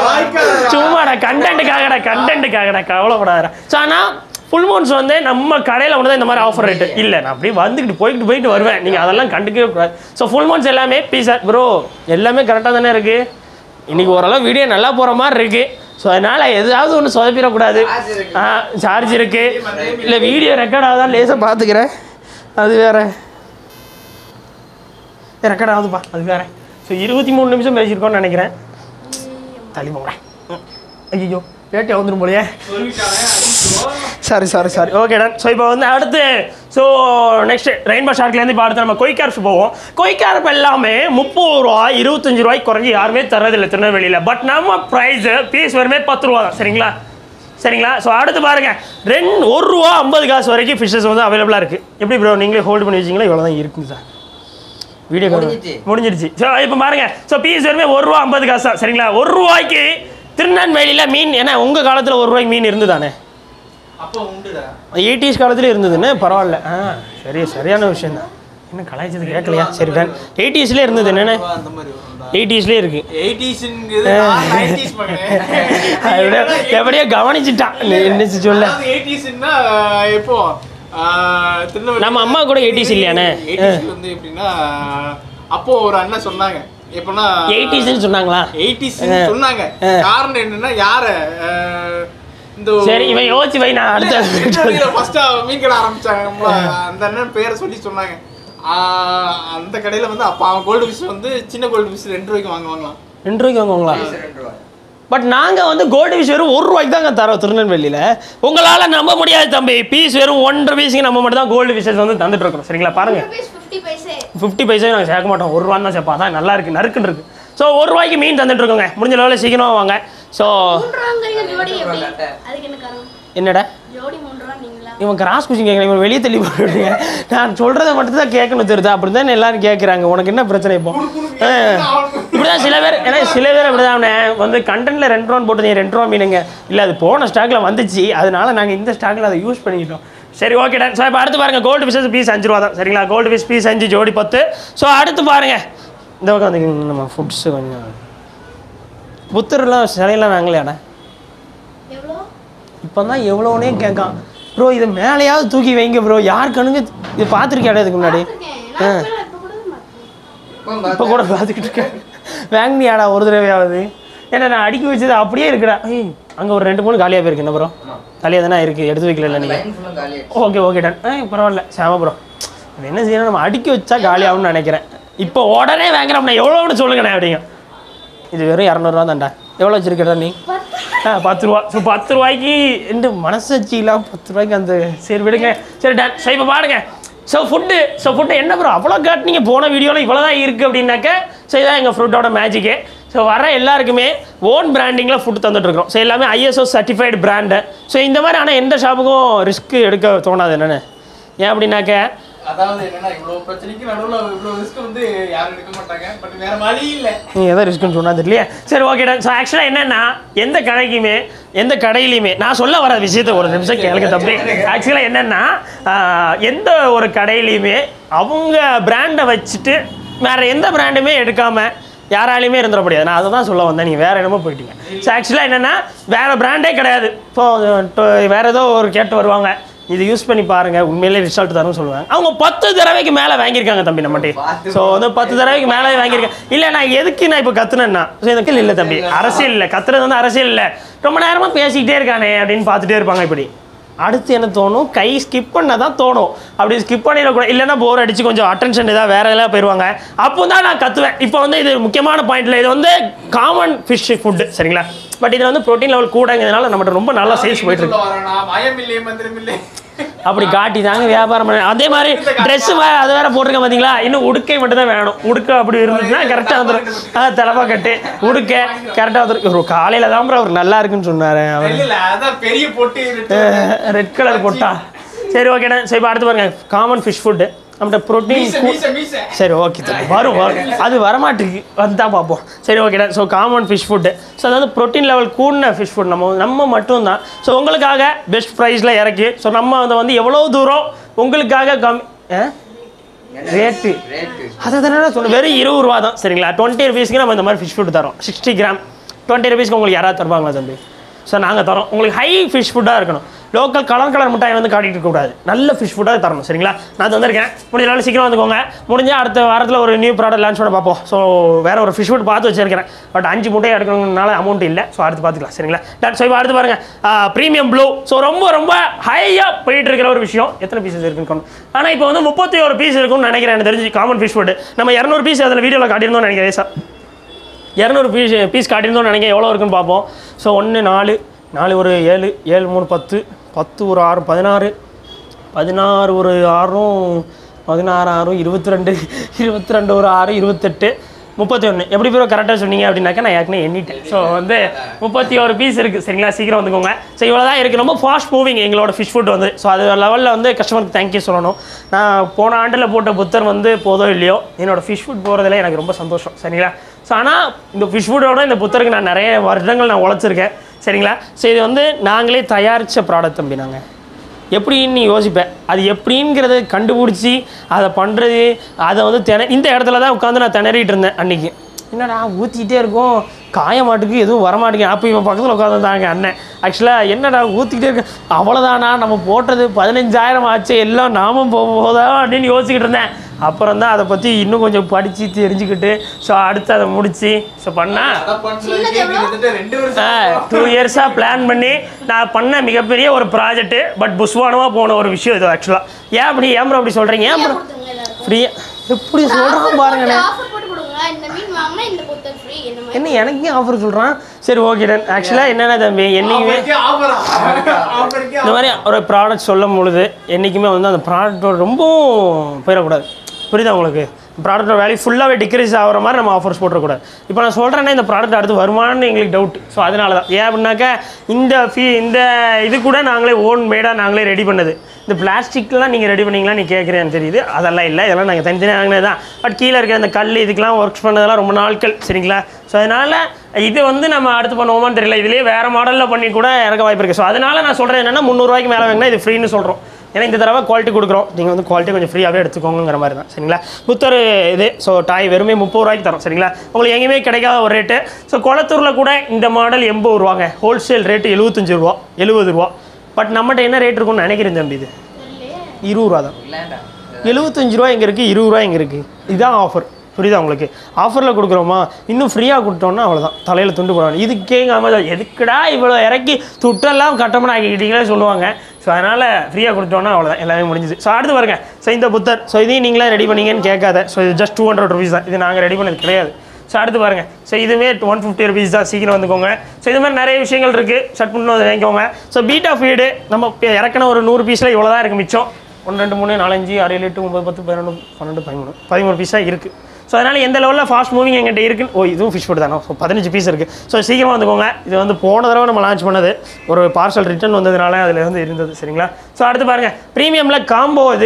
சும்மாடா கண்டென்ட்டுக்காகடா கண்டென்ட்டுக்காகடா கவலைப்படாதடா ஸோ ஆனால் ஃபுல் மூன்ஸ் வந்து நம்ம கடையில் ஒன்று தான் இந்த மாதிரி ஆஃபர் ரேட்டு இல்லை நான் அப்படியே வந்துக்கிட்டு போயிட்டு போயிட்டு வருவேன் நீங்கள் அதெல்லாம் கண்டுக்கவே கூடாது ஸோ ஃபுல் மூன்ஸ் எல்லாமே பீஸா ப்ரோ எல்லாமே கரெக்டாக தானே இருக்குது இன்றைக்கி ஓரளவு வீடியோ நல்லா போகிற மாதிரி இருக்குது ஸோ அதனால் எதாவது ஒன்று சொதப்பிடக்கூடாது Charge இருக்கு. ஆ சார்ஜ் இருக்குது இல்லை வீடியோ ரெக்கார்ட் ஆகுதான் லேசாக பார்த்துக்கிறேன் அது வேற ரெக்கார்ட் ஆகுதுப்பா அது வேற ஸோ இருபத்தி மூணு நிமிஷம் பேசியிருக்கோம்னு நினைக்கிறேன் தள்ளி போகிறேன் ஐயோ பேட்டை வந்துடும் போலயே sorry sorry sorry okay done so இப்போ வந்து அடுத்து ஸோ நெக்ஸ்ட் ரெயின்போ ஷார்க்லேருந்து இப்போ அடுத்து நம்ம கொய்கார்ஸ் போவோம் கொய்கார்ப் எல்லாமே முப்பது ரூபா இருபத்தஞ்சு ரூபாய்க்கு குறைஞ்சி யாருமே தரதில்லை திருநெல்வேலியில் பட் நம்ம ப்ரைஸு பீஸ் வருமே பத்து ரூபா தான் சரிங்களா சரிங்களா ஸோ அடுத்து பாருங்க ரெண்டு ஒரு ரூபா ஐம்பது காசு வரைக்கும் ஃபிஷ்ஷஸ் வந்து அவைலபிளாக இருக்குது எப்படி ப்ரோ நீங்களே ஹோல்டு பண்ணி வச்சிங்களா இவ்வளோ தான் இருக்குங்க சார் வீடியோ முடிஞ்சிச்சு. முடிஞ்சிருச்சு ஸோ இப்போ பாருங்க ஸோ பீஸ் வருமே ஒரு ரூபா ஐம்பது காசு தான் சரிங்களா ஒரு ரூபாய்க்கு திருநெல்வேலியில் மீன் ஏன்னா உங்கள் காலத்தில் ஒரு ரூபாய்க்கு மீன் இருந்துதானே அப்போ உண்டுடா எயிட்டிஸ் காலத்துல இருந்ததுன்னு பரவாயில்ல ஆ சரி சரியான விஷயம் தான் என்ன கலாய்ச்சது கேட்கலையா சரி ஃபேன் எயிட்டிஸ்லேயே இருந்தது என்னென்ன அந்த மாதிரி வரும்டா எயிட்டிஸ்லேயே இருக்கு 80s ங்கிறது நான் 90s மகனே. எப்படியோ எப்படியோ கவனிச்சிட்டான் என்ன சொல்ல அதாவது 80s ன்னா, எப்போ ஆஹ், திருநெல்வேலி- நம்ம அம்மா கூட 80s இல்லையாண்ணே? 80s வந்து எப்படின்னா அப்போ ஒரு அண்ணன் சொன்னாங்க எப்படின்னா எயிட்டிஸ்ன்னு சொன்னாங்களா 80s சொன்னாங்க ஆ. காரணம் என்னன்னா யார ஆஹ், இந்த சரி இவன் யோசிச்சு வை நான் அடுத்த ஃபர்ஸ்ட் மீன் கடை ஆரம்பிச்சாங்க அந்த அண்ணன் பேரை சொல்லி சொன்னாங்க ஆஹ், அந்த கடையில வந்து அப்ப அவன் கோல்டு ஃபிஷ் வந்து சின்ன கோல்டு ஃபிஷ் ரெண்டு ரூபாய்க்கு வாங்குவாங்களாம் ரெண்டு ரூபாய்க்கு வாங்குவாங்களா பீஸ் ரெண்டு ரூபா பட் நாங்கள் வந்து கோல்டு பீஸ் வெறும் ஒரு ரூபாய்க்கு தாங்க தரோம் திருநெல்வேலியில் உங்களால் நம்ப முடியாது தம்பி பீஸ் வெறும் ஒன்றரை பீஸுக்கு நம்ம மட்டும் தான் கோல்டு பீசஸ் வந்து தந்துட்டு இருக்கோம் சரிங்களா பாருங்க rupees fifty paise fifty paisa நாங்கள் சேர்க்க மாட்டோம் ஒரு ரூபா தான் சேர்ப்போம் அதான் நல்லா இருக்கு நறுக்குன்னு இருக்கு ஸோ ஒரு ரூபாய்க்கு மீன் தந்துட்டு இருக்கோங்க முடிஞ்ச லெவலில் சீக்கிரமா வாங்க ஸோ மூன்று ரூபாங்கிறீங்க ஜோடி எப்படி மூன்று ரூபா அதுக்கு என்ன காரணம் என்னடா ஜோடி மூன்று ரூபா நீங்களா இவன் கிராஸ் குச்சிங் கேட்குறேன் இவன் வெளியே தள்ளி போட்டுருங்க நான் சொல்கிறத மட்டும் தான் கேட்கணும் தெரியுதா அப்படி தான் எல்லாரும் கேட்குறாங்க உனக்கு என்ன பிரச்சனை இப்போ ஆ. இப்படிதான் சில பேர் ஏன்னா சில பேர் அப்படிதான் வந்து கண்டென்ட்ல ரெண்டு ரூபா போட்டு ரெண்டு ரூபா மீனுங்க இல்லை அது போன ஸ்டாக்ல வந்துச்சு அதனால நாங்கள் இந்த ஸ்டாக்ல அதை யூஸ் பண்ணிக்கிட்டோம் சரி ஓகே டன் ஸோ இப்போ அடுத்து பாருங்க கோல்டு பீசஸ் பீஸ் அஞ்சு ரூபா தான் சரிங்களா கோல்டு பீஸ் பீஸ் அஞ்சு ஜோடி பத்து ஸோ அடுத்து பாருங்க இந்த பக்கம் வந்து நம்ம ஃபுட்ஸ் கொஞ்சம் புத்தர்லாம் சிலையெல்லாம் வாங்கலையாடா எவ்வளோ இப்போ தான் எவ்வளோனே கேட்கான் ப்ரோ இதை மேலேயாவது தூக்கி வைங்க ப்ரோ யார் கண்ணுங்க இது பார்த்துருக்கியாடா இதுக்கு முன்னாடி பார்த்துருக்கேன் நான் இப்ப இப்ப கூட மாட்டேன் இப்போ கூட பார்த்துக்கிட்டு இருக்கேன் வாங்கினியாடா ஒரு தடவையாவது ஏன்னா நான் அடுக்கி வச்சது அப்படியே இருக்குடா ஏய் அங்கே ஒரு ரெண்டு மூணு காலியாக போயிருக்கு என்ன ப்ரோ காலியாக தானே இருக்குது எடுத்து வைக்கல நீங்கள் லைன் ஃபுல்லும் காலி ஆயிடுச்சு ஓகே ஓகே டன் ஆ பரவாயில்ல சேம ப்ரோ அது என்ன செய்யணும் நம்ம அடுக்கி வச்சா காலியாகும்னு நினைக்கிறேன் இப்போ உடனே வாங்குறோம்னா எவ்வளோன்னு சொல்லுங்கண்ணே அப்படிங்க இது வெறும் இரநூறுவா தான்டா எவ்வளோ வச்சிருக்கடா நீ ஆ பத்து ரூபா ஸோ பத்து ரூபாய்க்கு இந்த மனசாட்சி இல்லாமல் பத்து ரூபாய்க்கு அந்த சரி விடுங்க சரி டன் ஸோ இப்போ பாருங்க ஸோ ஃபுட்டு ஸோ ஃபுட்டு என்ன ப்ரோ அவ்வளோ காட்டினீங்க போன வீடியோவில் இவ்வளோ தான் இருக்குது அப்படின்னாக்க ஸோ இதான் எங்கள் ஃப்ரூட்டோட மேஜிக்கு ஸோ வர எல்லாருக்குமே ஓன் பிராண்டிங்கில் ஃபுட் தந்துட்டுருக்கோம் ஸோ எல்லாமே ஐஎஸ்ஓ சர்டிஃபைடு பிராண்டு ஸோ இந்த மாதிரி ஆனால் எந்த ஷாப்புக்கும் ரிஸ்க் எடுக்க தோணாது என்னென்னு ஏன் அப்படின்னாக்க அதாவது என்னன்னா இவ்வளவு பிரச்சனைக்கு நடுவுல இவ்வளவு ரிஸ்க் வந்து யாரும் எடுக்க மாட்டாங்க பட் வேற வழி இல்ல நீ எதை ரிஸ்க்குன்னு சொன்னா தெரியலையே சரி ஓகேடா ஸோ ஆக்சுவலாக என்னன்னா எந்த கடைக்குமே எந்த கடையிலையுமே நான் சொல்ல வர விஷயத்தை ஒரு நிமிஷம் கேளுங்க தம்பி ஆக்சுவலாக என்னன்னா ஆஹ், எந்த ஒரு கடையிலையுமே அவங்க பிராண்டை வச்சுட்டு வேற எந்த பிராண்டுமே எடுக்காம யாராலையுமே இருந்துட முடியாது நான் அதை தான் சொல்ல வந்தேன் நீங்கள் வேற என்னமோ போயிட்டீங்க ஸோ ஆக்சுவலாக என்னன்னா வேற பிராண்டே கிடையாது இப்போ வேற ஏதோ ஒரு கேட்டு வருவாங்க இது யூஸ் பண்ணி பாருங்க உண்மையிலே ரிசல்ட் தரும் சொல்லுவாங்க அவங்க பத்து தடவைக்கு மேலே வாங்கியிருக்காங்க தம்பி நம்மகிட்ட ஸோ வந்து பத்து தடவைக்கு மேலே வாங்கியிருக்கேன் இல்லை நான் எதுக்கு நான் இப்போ கத்துனேன்னா ஸோ எனக்கு இல்லை தம்பி அரசியல் இல்லை கத்துறது வந்து அரசியல் இல்லை ரொம்ப நேரமாக பேசிக்கிட்டே இருக்கானே அப்படின்னு பார்த்துட்டே இருப்பாங்க இப்படி அடுத்து என்ன தோணும் கை ஸ்கிப் பண்ண தான் தோணும் அப்படி ஸ்கிப் பண்ணிடக்கூடாது இல்லைன்னா போர் அடிச்சு கொஞ்சம் அட்டென்ஷன் ஏதாவது வேற எதாவது போயிடுவாங்க அப்போ தான் நான் கத்துவேன் இப்போ வந்து இது முக்கியமான பாயிண்ட்ல இது வந்து காமன் ஃபிஷ் ஃபுட்டு சரிங்களா பட் இதில் வந்து ப்ரோட்டீன் லெவல் கூடங்கிறதுனால நம்மகிட்ட ரொம்ப நல்லா சேல்ஸ் போயிட்டு இருக்கு சொல்ல வரேனா மயமில்லை மந்திரமில்லை அப்படி காட்டி தாங்க வியாபாரம் பண்ண அதே மாதிரி ட்ரெஸ் அது வேற போட்டிருக்க பார்த்தீங்களா இன்னும் உடுக்கை மட்டும் தான் வேணும் உடுக்கை அப்படி இருந்துச்சுன்னா கரெக்டாக வந்துடும் ஆ தலைப்பா கட்டு உடுக்கை கரெக்டாக வந்துடும் ஒரு காலையில் தான் bro அவர் நல்லா இருக்குன்னு சொன்னார் அவர் இல்ல அதான் பெரிய பொட்டி ரெட் கலர் போட்டா சரி ஓகேண்ணா சரி இப்போ அடுத்து பாருங்க காமன் ஃபிஷ் ஃபுட்டு நம்மகிட்ட மீச ப்ரோட்டீன் மீச மீச சரி ஓகே தம்பி வரும் வரும் அது வரமாட்டேங்குது வந்தா பார்ப்போம் சரி ஓகேடா so common fish food so அதாவது ப்ரோட்டீன் லெவல் கூடின ஃபிஷ் ஃபுட் நம்ம நம்ம மட்டும்தான் ஸோ உங்களுக்காக பெஸ்ட் ப்ரைஸில் இறக்கி ஸோ நம்ம அதை வந்து எவ்வளோ தூரம் உங்களுக்காக கம்மி ரேட்டு ரேட்டு அதை தானே சொன்னேன் வெறும் இருபது ரூபா தான் சரிங்களா டுவெண்ட்டி ருபீஸ்க்கு நம்ம இந்த மாதிரி ஃபிஷ் ஃபுட் தரோம் சிக்ஸ்டி கிராம் டுவெண்ட்டி ருபீஸ்க்கு உங்களுக்கு யாராவது தருவாங்களா தம்பி ஸோ நாங்கள் தரோம் உங்களுக்கு ஹை ஃபிஷ் ஃபுட்டாக இருக்கணும் லோக்கல் கலர் கலர் மிட்டாய் வந்து காட்டிட்டு இருக்கக்கூடாது நல்ல ஃபிஷ் ஃபுட்டாக தரணும் சரிங்களா நான் அது வந்திருக்கேன் முடிஞ்சாலும் சீக்கிரம் வந்துக்கோங்க முடிஞ்சால் அடுத்த வாரத்தில் ஒரு நியூ ப்ராடக்ட் லான்ச் பண்ண பார்ப்போம் ஸோ வேற ஒரு ஃபிஷ் ஃபுட் பார்த்து வச்சிருக்கிறேன் பட் அஞ்சு முட்டையை எடுக்கணும்னால அமௌண்ட் இல்லை ஸோ அடுத்து பார்த்துக்கலாம் சரிங்களா டன் ஸோ இப்போ அடுத்து பாருங்க ப்ரீமியம் ப்ளூ ஸோ ரொம்ப ரொம்ப ஹையாக போயிட்டு இருக்கிற ஒரு விஷயம் எத்தனை பீசஸ் இருக்குன்னு ஆனால் இப்போ வந்து முப்பத்தி ஒரு பீஸ் இருக்கும்னு நினைக்கிறேன் எனக்கு தெரிஞ்சு காமன் ஃபிஷ் ஃபுட் நம்ம இரநூறு பீஸ் அதில் வீடியோவில் காட்டியிருந்தோம்னு நினைக்கிறேன் சார் இரநூறு பீஸ் பீஸ் காட்டியிருந்தோம்னு நினைக்கிறேன் எவ்வளோ இருக்குன்னு பார்ப்போம் ஸோ ஒன்று நாலு நாலு ஒரு ஏழு ஏழு மூணு பத்து பத்து ஒரு ஆறு பதினாறு பதினாறு ஒரு ஆறும் பதினாறு ஆறும் இருபத்தி ரெண்டு இருபத்தி ரெண்டு ஒரு ஆறு இருபத்தெட்டு முப்பத்தி ஒன்று எப்படி பேர் கரெக்டாக சொன்னீங்க அப்படின்னாக்கா நான் ஏற்கனவே எண்ணிட்டேன் ஸோ வந்து முப்பத்தி ஒரு பீஸ் இருக்குது சரிங்களா சீக்கிரம் வந்துக்கோங்க ஸோ இவ்வளோ தான் இருக்குது ரொம்ப ஃபாஸ்ட் மூவிங் எங்களோட ஃபிஷ் ஃபுட் வந்து ஸோ அது லெவலில் வந்து கஸ்டமருக்கு தேங்க்யூ சொல்லணும் நான் போன ஆண்டில் போட்ட புத்தர் வந்து போதோ இல்லையோ என்னோட ஃபிஷ் ஃபுட் போகிறதுல எனக்கு ரொம்ப சந்தோஷம் சரிங்களா ஸோ ஆனால் இந்த ஃபிஷ் ஃபுட்டோட இந்த புத்தருக்கு நான் நிறைய வருடங்கள் நான் உழைச்சிருக்கேன் சரிங்களா ஸோ இது வந்து நாங்களே தயாரித்த ப்ராடக்ட் தம்பி நாங்கள் எப்படின்னு நீ யோசிப்பேன் அது எப்படிங்கிறத கண்டுபிடிச்சி அதை பண்ணுறது அதை வந்து திண இந்த இடத்துல தான் உட்காந்து நான் திணறிட்டு இருந்தேன் அன்னைக்கு என்னடா ஊற்றிக்கிட்டே இருக்கும் காய மாட்டுக்கு எதுவும் வரமாட்டேங்குது அப்போ இவன் பக்கத்தில் உட்காந்துருந்தாங்க அண்ணன் ஆக்சுவலாக என்னடா ஊற்றிக்கிட்டே இருக்கு அவ்வளோதானா நம்ம போட்டது பதினஞ்சாயிரம் ஆச்சு எல்லாம் நாமும் போக போதா அப்படின்னு யோசிச்சுக்கிட்டு இருந்தேன் அப்புறம் தான் அதை பற்றி இன்னும் கொஞ்சம் படித்து தெரிஞ்சுக்கிட்டு ஸோ அடுத்து அதை முடித்து ஸோ பண்ணால் அதை பண்றதுக்கே கிட்டத்தட்ட ரெண்டு வருஷம் டூ இயர்ஸாக பிளான் பண்ணி நான் பண்ண மிகப்பெரிய ஒரு ப்ராஜெக்ட்டு பட் புஸ்வானமாக போன ஒரு விஷயம் இது ஆக்சுவலாக ஏன் அப்படி ஏன் bro அப்படி சொல்கிறீங்க ஏன் bro கொடுத்துருங்க எல்லாருக்கும். ஃப்ரீயாக எப்படி சொல்கிறான் பாருங்கண்ணே ஆஃபர் போட்டு கொடுங்க இந்த மீன் வாங்கினா இந்த புத்தர் ஃப்ரீ இந்த மாதிரி என்ன எனக்கு ஆஃபர் சொல்கிறான் சரி ஓகே டன் ஆக்சுவலாக என்னென்ன தம்பி என்றைக்குமே ஆஃபருக்கே ஆஃபரா ஆஃபருக்கே இந்த மாதிரி ஒரு ப்ராடக்ட் சொல்லும் பொழுது என்றைக்குமே வந்து அந்த ப்ராடக்ட்டோட ரொம்பவும் போயிடக்கூடாது புரியுதா உங்களுக்கு ப்ராடக்ட்டோட வேல்யூ ஃபுல்லாகவே டிக்ரீஸ் ஆகிற மாதிரி நம்ம ஆஃபர்ஸ் போட்டுறக்கூடாது இப்போ நான் சொல்கிறேன்னா இந்த ப்ராடக்ட் அடுத்து வருமானு எங்களுக்கு டவுட் ஸோ அதனால தான் ஏன் அப்படின்னாக்கா இந்த ஃபீ இந்த இது கூட நாங்களே ஓன் மேடாக நாங்களே ரெடி பண்ணது இந்த பிளாஸ்டிக்லாம் நீங்கள் ரெடி பண்ணீங்களா நீ கேட்குறேன்னு தெரியுது அதெல்லாம் இல்லை இதெல்லாம் நாங்கள் தனித்தனியாக வாங்கினது தான் பட் கீழே இருக்கிற அந்த கல் இதுக்கெல்லாம் ஒர்க்ஸ் பண்ணதெல்லாம் ரொம்ப நாட்கள் சரிங்களா ஸோ அதனால் இது வந்து நம்ம அடுத்து பண்ணுவோமான்னு தெரியல இதுலேயே வேறு மாடலில் பண்ணி கூட இறக்க வாய்ப்பு இருக்குது ஸோ அதனால் நான் சொல்கிறேன் என்னென்னா முந்நூறுரூவாய்க்கு மேலே வாங்கினா இது ஃப்ரீன்னு சொல்கிறோம் ஏன்னா இந்த தடவை குவாலிட்டி கொடுக்குறோம் நீங்கள் வந்து குவாலிட்டி கொஞ்சம் ஃப்ரீயாகவே எடுத்துக்கோங்கிற மாதிரி தான் சரிங்களா புத்தர் இது ஸோ டாய் வெறுமே முப்பது ரூபாய்க்கு தரோம் சரிங்களா உங்களுக்கு எங்கேயுமே கிடைக்காத ஒரு ரேட்டு ஸோ குளத்தூரில் கூட இந்த மாடல் எண்பது ரூபாங்க ஹோல்சேல் ரேட்டு எழுபத்தஞ்சு ரூபா எழுபது ரூபா பட் நம்மகிட்ட என்ன ரேட் இருக்கும்னு நினைக்கிறேன் தம்பி இது இருபது ரூபா தான் இல்லைண்டா எழுபத்தஞ்சு ரூபா எங்கே இருக்குது இருபது ரூபா எங்கே இருக்குது இதுதான் ஆஃபர் புரியுதா உங்களுக்கு ஆஃபரில் கொடுக்குறோமா இன்னும் ஃப்ரீயாக கொடுத்தோன்னா அவ்வளோதான் தலையில் துண்டு போடுவாங்க இது கேட்காம எதுக்குடா இவ்வளோ இறக்கி துட்டெல்லாம் கட்டமனா ஆக்கிக்கிட்டீங்களே சொல்லுவாங்க ஸோ அதனால் ஃப்ரீயாக கொடுத்தோன்னா அவ்வளோதான் எல்லாமே முடிஞ்சுது ஸோ அடுத்து பாருங்க ஸோ இந்த புத்தர் ஸோ இதையும் நீங்களே ரெடி பண்ணீங்கன்னு கேட்காத ஸோ இது ஜஸ்ட் டூ ஹண்ட்ரட் ருபீஸ் தான் இது நாங்கள் ரெடி பண்ணது கிடையாது ஸோ அடுத்து பாருங்க ஸோ இதுவே ஒன் ஃபிஃப்டி ருபீஸ் தான் சீக்கிரம் வந்துக்கோங்க ஸோ இது மாதிரி நிறைய விஷயங்கள் இருக்குது ஷர்ட் பண்ணி வந்து வாங்கிக்கோங்க ஸோ பீட்டா ஃபீடு நம்ம இப்ப இறக்குன ஒரு நூறு பீஸில் இவ்வளோ தான் இருக்குது மிச்சம் ஒன்று ரெண்டு மூணு நாலஞ்சு ஆறு ஏழு எட்டு ஒம்பது பத்து பதினொன்று பன்னெண்டு பதிமூணு பதிமூணு பீஸாக இருக்குது ஸோ அதனால் எந்த லெவலில் ஃபாஸ்ட் மூவிங் எங்கிட்ட இருக்குன்னு ஓ இதுவும் ஃபிஷ் ஃபுட் தானே ஸோ பதினஞ்சு பீஸ் இருக்குது ஸோ சீக்கிரமாக வந்துக்கோங்க இது வந்து போன தடவை நம்ம லான்ச் பண்ணது ஒரு பார்சல் ரிட்டர்ன் வந்ததுனால அதில் வந்து இருந்தது சரிங்களா ஸோ அடுத்து பாருங்கள் ப்ரீமியமில் காம்போ இது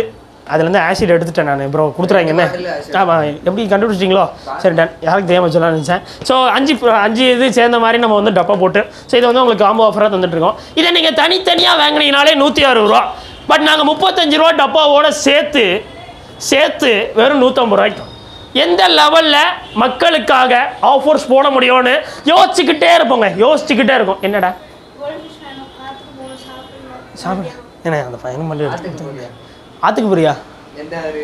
அதுல இருந்து ஆசிட் எடுத்துட்டேன் நான் ப்ரோ கொடுத்துறாங்க என்ன bottle acid. ஆமாம் எப்படி கண்டுபிடிச்சிங்களோ சரி டன் யாருக்கு தெரியாமல் சொல்லலாம்னு நினச்சேன் ஸோ அஞ்சு அஞ்சு இது சேர்ந்த மாதிரி நம்ம வந்து டப்பா போட்டு ஸோ இது வந்து உங்களுக்கு காம்போ ஆஃபராக தந்துட்டு இருக்கோம் இதை நீங்கள் தனித்தனியாக வாங்கினீங்கனாலே நூற்றி அறுபது ரூபா பட் நாங்கள் முப்பத்தஞ்சு ரூபா டப்பாவோட சேர்த்து சேர்த்து வெறும் நூற்றம்பது ரூபாய்க்கு எந்த லெவலில் மக்களுக்காக ஆஃபர்ஸ் போட முடியும்னு யோசிச்சுக்கிட்டே இருப்போங்க யோசிச்சுக்கிட்டே இருக்கும் என்னடா கோல்டு ஃபிஷ் வேணும் காத்துக்கு போகணும் சாப்பிடணும் சாப்பிடு என்ன அந்த பையனும் பண்ணி ஆத்துக்கு போறியா? ஆத்துக்கு புரியா எந்த ஒரு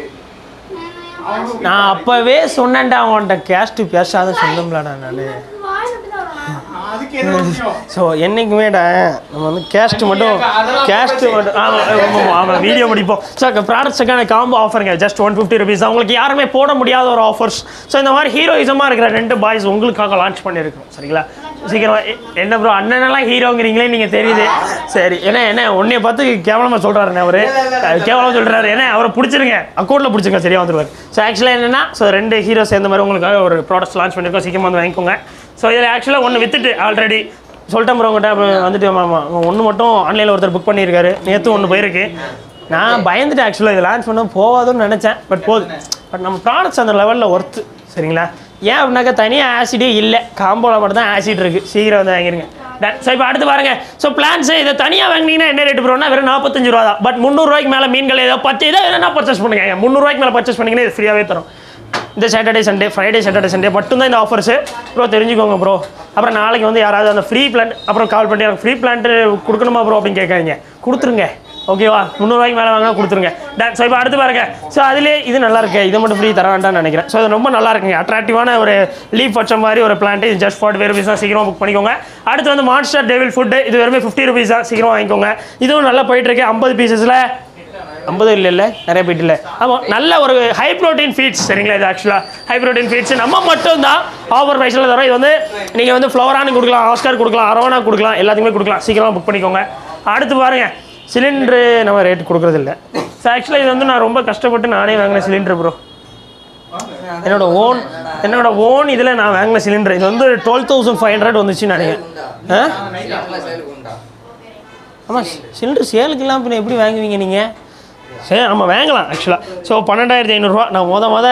நான் அப்போவே சொன்னேன்டா அவன்கிட்ட கேஸ்ட்டு பேசாத சொந்தம்லடா நான் வாய் மட்டும் தான் வரும் அதுக்கு என்ன விஷயம் ஸோ என்றைக்குமேடா நம்ம வந்து கேஸ்ட் மட்டும் கேஸ்ட் மட்டும் ஆமாம் ஆமாம் ஆமாம் வீடியோ முடிப்போம் ஸோ ப்ராடக்ட்ஸுக்கான காம்போ ஆஃபருங்க ஜஸ்ட் ஒன் ஃபிஃப்டி ருபீஸ் அவங்களுக்கு யாருமே போட முடியாத ஒரு ஆஃபர்ஸ் ஸோ இந்த மாதிரி ஹீரோயிசமாக இருக்கிற ரெண்டு பாய்ஸ் உங்களுக்காக லான்ச் பண்ணியிருக்கோம் சரிங்களா சீக்கிரமா எ- என்ன ப்ரோ அண்ணனெல்லாம் ஹீரோங்கிறீங்களே நீங்கள் தெரியுது சரி என்ன என்ன உன்னைய பார்த்து கேவலமாக சொல்கிறாருண்ணே அவர் கேவலமாக சொல்கிறாரு என்ன அவரை பிடிச்சிருங்க அக்கௌண்ட்டில் பிடிச்சிருங்க சரியா வந்துருவார் ஸோ ஆக்சுவலாக என்னென்னா ஸோ ரெண்டு ஹீரோ சேர்ந்த மாதிரி உங்களுக்காக ஒரு ப்ராடக்ட்ஸ் லான்ச் பண்ணியிருக்கோம் சீக்கிரமாக வந்து வாங்கிக்கோங்க ஸோ இதில் ஆக்சுவலாக ஒன்று வித்துட்டு ஆல்ரெடி சொல்லிட்டேன் ப்ரோ உங்கள்கிட்ட அப்புறம் வந்துட்டு ஆமாம் ஒன்று மட்டும் ஆன்லைனில் ஒருத்தர் புக் பண்ணியிருக்காரு நேற்று ஒன்று போயிருக்கு நான் பயந்துட்டு ஆக்சுவலாக இது லான்ச் பண்ண போகாதுன்னு நினச்சேன் பட் போகுது பட் நம்ம ப்ராடக்ட்ஸ் அந்த லெவலில் ஒர்த்து சரிங்களா ஏன் அப்படின்னாக்கா தனியாக ஆசிடே இல்லை காம்போவில் மட்டும் தான் ஆசிட் இருக்குது சீக்கிரம் வந்து வாங்கிருங்க ஸோ இப்போ அடுத்து பாருங்க ஸோ பிளான்ஸ் இதை தனியாக வாங்கினீங்கன்னா என்ன ரேட் ப்ரோனா வெறும் நாற்பத்தஞ்சு ரூபா தான் பட் முந்நூறுரூவாய்க்கு மேலே மீன்கள் ஏதோ பத்து இதை வேணா பர்ச்சேஸ் பண்ணுங்க முந்நூறுரூவாய்க்கு மேலே பர்ச்சேஸ் பண்ணிங்கன்னா இது ஃப்ரீயாகவே தரும் இந்த Saturday Sunday Friday Saturday Sunday மட்டும்தான் இந்த ஆஃபர்ஸு ப்ரோ தெரிஞ்சுக்கோங்க ப்ரோ அப்புறம் நாளைக்கு வந்து யாராவது அந்த ஃப்ரீ பிளான் அப்புறம் கால் பண்ணி எனக்கு ஃப்ரீ பிளான்ட்டு கொடுக்கணுமா ப்ரோ அப்படின்னு கேட்காதீங்க கொடுத்துருங்க ஓகேவா முந்நூறுவாய்க்கு மேலே வாங்கினா கொடுத்துருங்க டன் ஸோ இப்போ அடுத்து பாருங்க ஸோ அதிலே இது நல்லா இருக்கு இதை மட்டும் ஃப்ரீ தர வேண்டாம்னு நினைக்கிறேன் ஸோ இது ரொம்ப நல்லா இருக்குங்க அட்ராக்டிவான ஒரு லீஃப் வச்ச மாதிரி ஒரு பிளான்ட் இது ஜஸ்ட் ஃபார்ட்டி ஃபைவ் ருபீஸ் தான் சீக்கிரம் புக் பண்ணிக்கோங்க அடுத்து வந்து மான்ஸ்டர் டேவில் ஃபுட்டு இது வெறுமே ஃபிஃப்டி ருபீஸ் தான் சீக்கிரம் வாங்கிக்கோங்க இதுவும் நல்லா போயிட்டு இருக்கு ஐம்பது பீசஸில் ஐம்பது இல்லை இல்லை நிறைய போயிட்டு இல்லை ஆமாம் நல்ல ஒரு ஹை ப்ரோட்டீன் ஃபீட்ஸ் சரிங்களா இது ஆக்சுவலாக ஹை ப்ரோட்டீன் ஃபீட்ஸ் நம்ம மட்டும் தான் ஆஃபர் ப்ரைஸில் தரோம் இது வந்து நீங்கள் வந்து ஃப்ளவரானு கொடுக்கலாம் ஆஸ்கார் கொடுக்கலாம் அரவணா கொடுக்கலாம் எல்லாத்துக்குமே கொடுக்கலாம் சீக்கிரமாக புக் பண்ணிக்கோங்க அடுத்து பாருங்க சிலிண்டரு நம்ம ரேட் கொடுக்குறது இல்லை ஸோ ஆக்சுவலாக இது வந்து நான் ரொம்ப கஷ்டப்பட்டு நானே வாங்கின சிலிண்டர் ப்ரோ என்னோட ஓன் என்னோட ஓன் இதில் நான் வாங்கின சிலிண்டர் இது வந்து டுவெல் தௌசண்ட் ஃபைவ் ஹண்ட்ரட் வந்துச்சு நினைக்கிறேன் ஆ நைட்லாம் சேலுக்கு உண்டா ஆமாம் சிலிண்டர் சேலுக்கெல்லாம் பின்ன எப்படி வாங்குவீங்க நீங்கள் சரி ஆமாம் வாங்கலாம் ஆக்சுவலாக ஸோ பன்னெண்டாயிரத்தி ஐநூறுரூவா நான் மொத மொத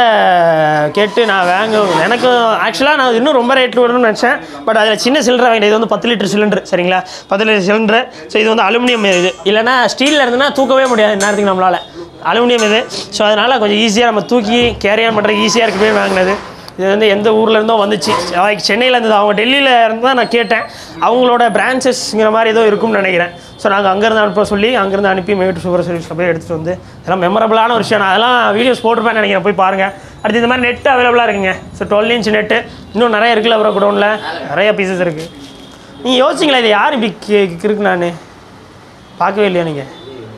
கேட்டு நான் வாங்க எனக்கு ஆக்சுவலாக நான் இன்னும் ரொம்ப ரேட் வரும்னு நினச்சேன் பட் அதில் சின்ன சிலிண்டர் வாங்கிட்டேன் இது வந்து பத்து லிட்டர் சிலிண்டர் சரிங்களா பத்து லிட்டர் சிலிண்டர் ஸோ இது வந்து அலுமினியம் இது இல்லைன்னா ஸ்டீலில் இருந்துன்னா தூக்கவே முடியாது இந்நேரத்துக்கு நம்மளால் அலுமினியம் இது ஸோ அதனால் கொஞ்சம் ஈஸியாக நம்ம தூக்கி கேரியான் பண்ணுறதுக்கு ஈஸியாக இருக்கவே வாங்கினது இது வந்து எந்த ஊர்ல இருந்தோ வந்துச்சு like சென்னையில் இருந்தது அவங்க டெல்லியில் இருந்து தான் நான் கேட்டேன் அவங்களோட பிரான்ச்சஸ்ங்கிற மாதிரி ஏதோ இருக்கும்னு நினைக்கிறேன் ஸோ நாங்கள் அங்கேருந்து அனுப்ப சொல்லி அங்கேருந்து அனுப்பி மேட்டு சூப்பர் சர்வீஸில் போய் எடுத்துகிட்டு வந்து அதெல்லாம் மெமரபிளான ஒரு விஷயம் நான் அதெல்லாம் வீடியோஸ் போட்டிருப்பேன் நினைக்கிறேன் போய் பாருங்கள் அடுத்து இந்த மாதிரி நெட் அவைலபிளாக இருக்குங்க ஸோ டுவெல் இன்ச் நெட்டு இன்னும் நிறைய இருக்குல்ல அப்புறம் குடோனில் நிறைய பீசஸ் இருக்குது நீங்கள் யோசிச்சிங்களா இது யார் இப்படி கி- இருக்கு நான் பார்க்கவே இல்லையா நீங்கள்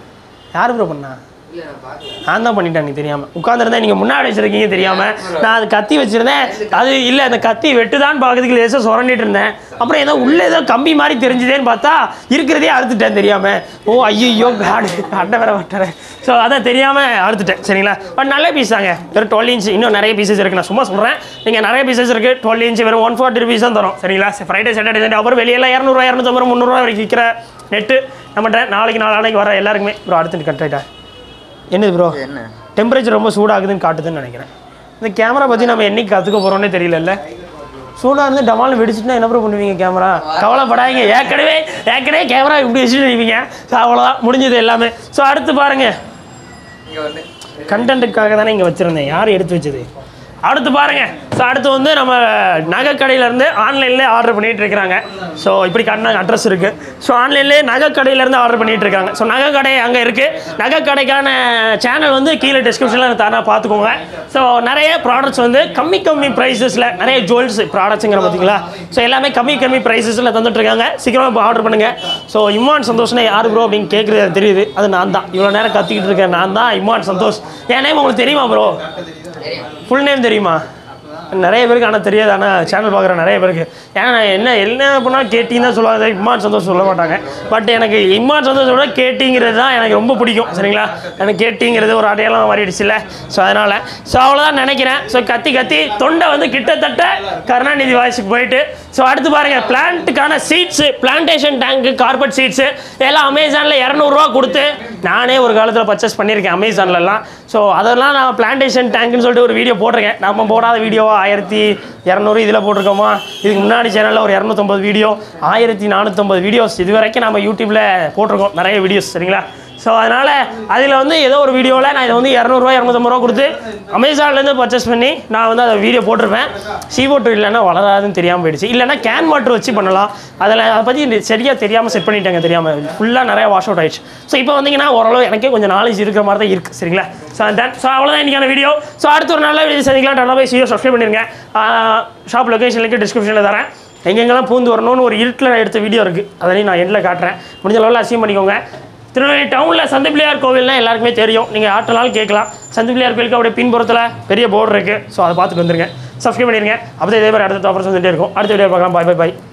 யார் ப்ரோ பண்ணா இல்லை நான் பார்க்கல நான் தான் பண்ணிட்டேன் நீ தெரியாம உட்காந்துருந்தேன் நீங்க முன்னாடி வச்சிருக்கீங்க தெரியாம நான் அது கத்தி வச்சிருந்தேன் அது இல்ல அந்த கத்தி வெட்டுதான் பார்க்கறதுக்கு லேசா சுரண்டிட்டு இருந்தேன் அப்புறம் ஏதோ உள்ள ஏதோ கம்பி மாதிரி தெரிஞ்சுதேன்னு பார்த்தா இருக்கிறதே அறுத்துட்டேன் தெரியாம ஓ ஐயோ காடு அட்டை வேற வட்டுறேன் ஸோ அதான் தெரியாம அறுத்துட்டேன் சரிங்களா பட் நல்ல பீஸ் தாங்க வெறும் டுவெல் இன்ச் இன்னும் நிறைய பீசஸ் இருக்கு நான் சும்மா சொல்றேன் நீங்க நிறைய பீசஸ் இருக்கு டுவெல் இன்ச் வெறும் ஒன் ஃபார்ட்டி ருபீஸ் தான் தரும் சரிங்களா ஃப்ரைடே சாட்டர்டே சண்டே அப்புறம் வெளியெல்லாம் இரநூறுவா இரநூத்தம்பது முந்நூறுவா வரைக்கும் விற்கிற நெட்டு நம்மகிட்ட நாளைக்கு நாளானைக்கு வர எல்லாருக்குமே ப்ரோ அடுத்து கட் ஆயிட்டா என்னது ப்ரோ என்ன டெம்பரேச்சர் ரொம்ப சூடாகுதுன்னு காட்டுதுன்னு நினைக்கிறேன் இந்த கேமரா பற்றி நம்ம என்னைக்கு கற்றுக்க போகிறோன்னே தெரியலல்ல சூடாக இருந்து டமால்னு வெடிச்சிட்டுனா என்ன ப்ரோ பண்ணுவீங்க கேமரா கவலைப்படாதீங்க ஏற்கனவே ஏற்கனவே கேமரா இப்படி வச்சுட்டு நிற்பீங்க ஸோ அவ்வளோதான் முடிஞ்சது எல்லாமே ஸோ அடுத்து பாருங்கள் இங்கே வந்து கண்டென்ட்டுக்காக தானே இங்கே வச்சுருந்தேன் யார் எடுத்து வச்சது அடுத்து பாருங்க ஸோ அடுத்து வந்து நம்ம நகை கடையிலேருந்து ஆன்லைன்லேயே ஆர்டர் பண்ணிட்டு இருக்கிறாங்க ஸோ இப்படி காட்டின அட்ரஸ் இருக்குது ஸோ ஆன்லைன்லேயே நகை கடையிலேருந்து ஆர்டர் பண்ணிட்டு இருக்காங்க ஸோ நகை கடை அங்கே இருக்குது நகை கடைக்கான சேனல் வந்து கீழே டிஸ்கிரிப்ஷனில் தானே பார்த்துக்கோங்க ஸோ நிறைய ப்ராடக்ட்ஸ் வந்து கம்மி கம்மி ப்ரைஸஸில் நிறைய ஜுவல்ஸ் ப்ராடக்ட்ஸுங்கிற பார்த்தீங்களா ஸோ எல்லாமே கம்மி கம்மி ப்ரைஸஸில் தந்துட்டுருக்காங்க சீக்கிரமாக இப்போ ஆர்டர் பண்ணுங்கள் ஸோ இம்மான் சந்தோஷ்னா யார் ப்ரோ அப்படின்னு கேட்குறது எனக்கு தெரியுது அது நான் தான் இவ்வளோ நேரம் கத்திக்கிட்டு இருக்கேன் நான் தான் இம்மான் சந்தோஷ் என் நேம் உங்களுக்கு தெரியுமா ப்ரோ தெரியும் ஃபுல் நேம் தெரியுமா நிறைய பேருக்கு ஆனால் தெரியாது ஆனால் சேனல் பார்க்குற நிறைய பேருக்கு ஏன்னா நான் என்ன என்ன பண்ணால் கேட்டின்னு தான் சொல்லுவாங்க இம்மான் சந்தோஷம் சொல்ல மாட்டாங்க பட் எனக்கு இம்மான் சந்தோஷம் விட கேட்டிங்கிறது தான் எனக்கு ரொம்ப பிடிக்கும் சரிங்களா எனக்கு கேட்டிங்கிறது ஒரு அடையாளம் மாறிடுச்சுல்ல ஸோ அதனால் ஸோ அவ்வளோதான் நினைக்கிறேன் ஸோ கத்தி கத்தி தொண்டை வந்து கிட்டத்தட்ட கருணாநிதி வாய்ஸுக்கு போயிட்டு ஸோ அடுத்து பாருங்கள் பிளான்ட்டுக்கான சீட்ஸு பிளான்டேஷன் டேங்க்கு கார்பெட் சீட்ஸு எல்லாம் அமேசானில் இரநூறுவா கொடுத்து நானே ஒரு காலத்தில் பர்ச்சேஸ் பண்ணியிருக்கேன் அமேசான்லலாம் ஸோ அதெல்லாம் நான் பிளான்டேஷன் டேங்க்னு சொல்லிட்டு ஒரு வீடியோ போட்டிருக்கேன் நம்ம போடாத வீடியோவா ஆயிரத்தி இரநூறு இதில் போட்டிருக்கோமா இதுக்கு முன்னாடி சேனலில் ஒரு இரநூத்தொம்பது வீடியோ ஆயிரத்தி நானூற்றம்பது வீடியோஸ் இது வரைக்கும் நம்ம யூடியூப்பில் போட்டிருக்கோம் நிறைய வீடியோஸ் சரிங்களா ஸோ அதனால் அதில் வந்து ஏதோ ஒரு வீடியோவில் நான் இதை வந்து இரநூறுவா இரநூத்தம்பது ரூபா கொடுத்து அமேசான்லேருந்து பர்ச்சேஸ் பண்ணி நான் வந்து அதை வீடியோ போட்டிருப்பேன் சி வாட்டர் இல்லைன்னா வளராதுன்னு தெரியாமல் போயிடுச்சு இல்லைன்னா கேன் வாட்டர் வச்சு பண்ணலாம் அதில் அதை பற்றி சரியாக தெரியாமல் செட் பண்ணிட்டாங்க தெரியாமல் ஃபுல்லாக நிறைய வாஷ் அவுட் ஆயிடுச்சு ஸோ இப்போ வந்தீங்கன்னா ஓரளவு எனக்கே கொஞ்சம் நாலேஜ் இருக்கிற மாதிரி தான் இருக்குது சரிங்களா ஸோ தென் ஸோ அவ்வளோதான் இன்றைக்கான வீடியோ ஸோ அடுத்த ஒரு நல்ல வீடியோ சந்திக்கலாம் நல்லா போய் வீடியோ சப்ஸ்கிரைப் பண்ணிருங்க ஷாப் லொகேஷன் லிங்க் டிஸ்கிரிப்ஷனில் தரேன் எங்கெங்கெல்லாம் பூந்து வரணும்னு ஒரு இருட்டில் எடுத்த வீடியோ இருக்குது அதையும் நான் எண்டில் காட்டுறேன் முடிஞ்ச அளவில் அசீவ் பண்ணிக்கோங்க திருநெல்வேலி டவுனில் சந்தை பிள்ளையார் கோவில்னா எல்லாருக்குமே தெரியும் நீங்கள் ஆட்டனாலும் கேட்கலாம் சந்தை பிள்ளையார் கோவிலுக்கு அப்படியே பின்புறத்தில் பெரிய போர்டு இருக்குது ஸோ அதை பார்த்துட்டு வந்துருங்க சப்ஸ்கிரைப் பண்ணிருங்க அப்போ இதே மாதிரி அடுத்த ஆஃபர்ஸ் வந்துட்டே இருக்கும் அடுத்த வீடியோ பார்க்கலாம் பாய் பை பாய்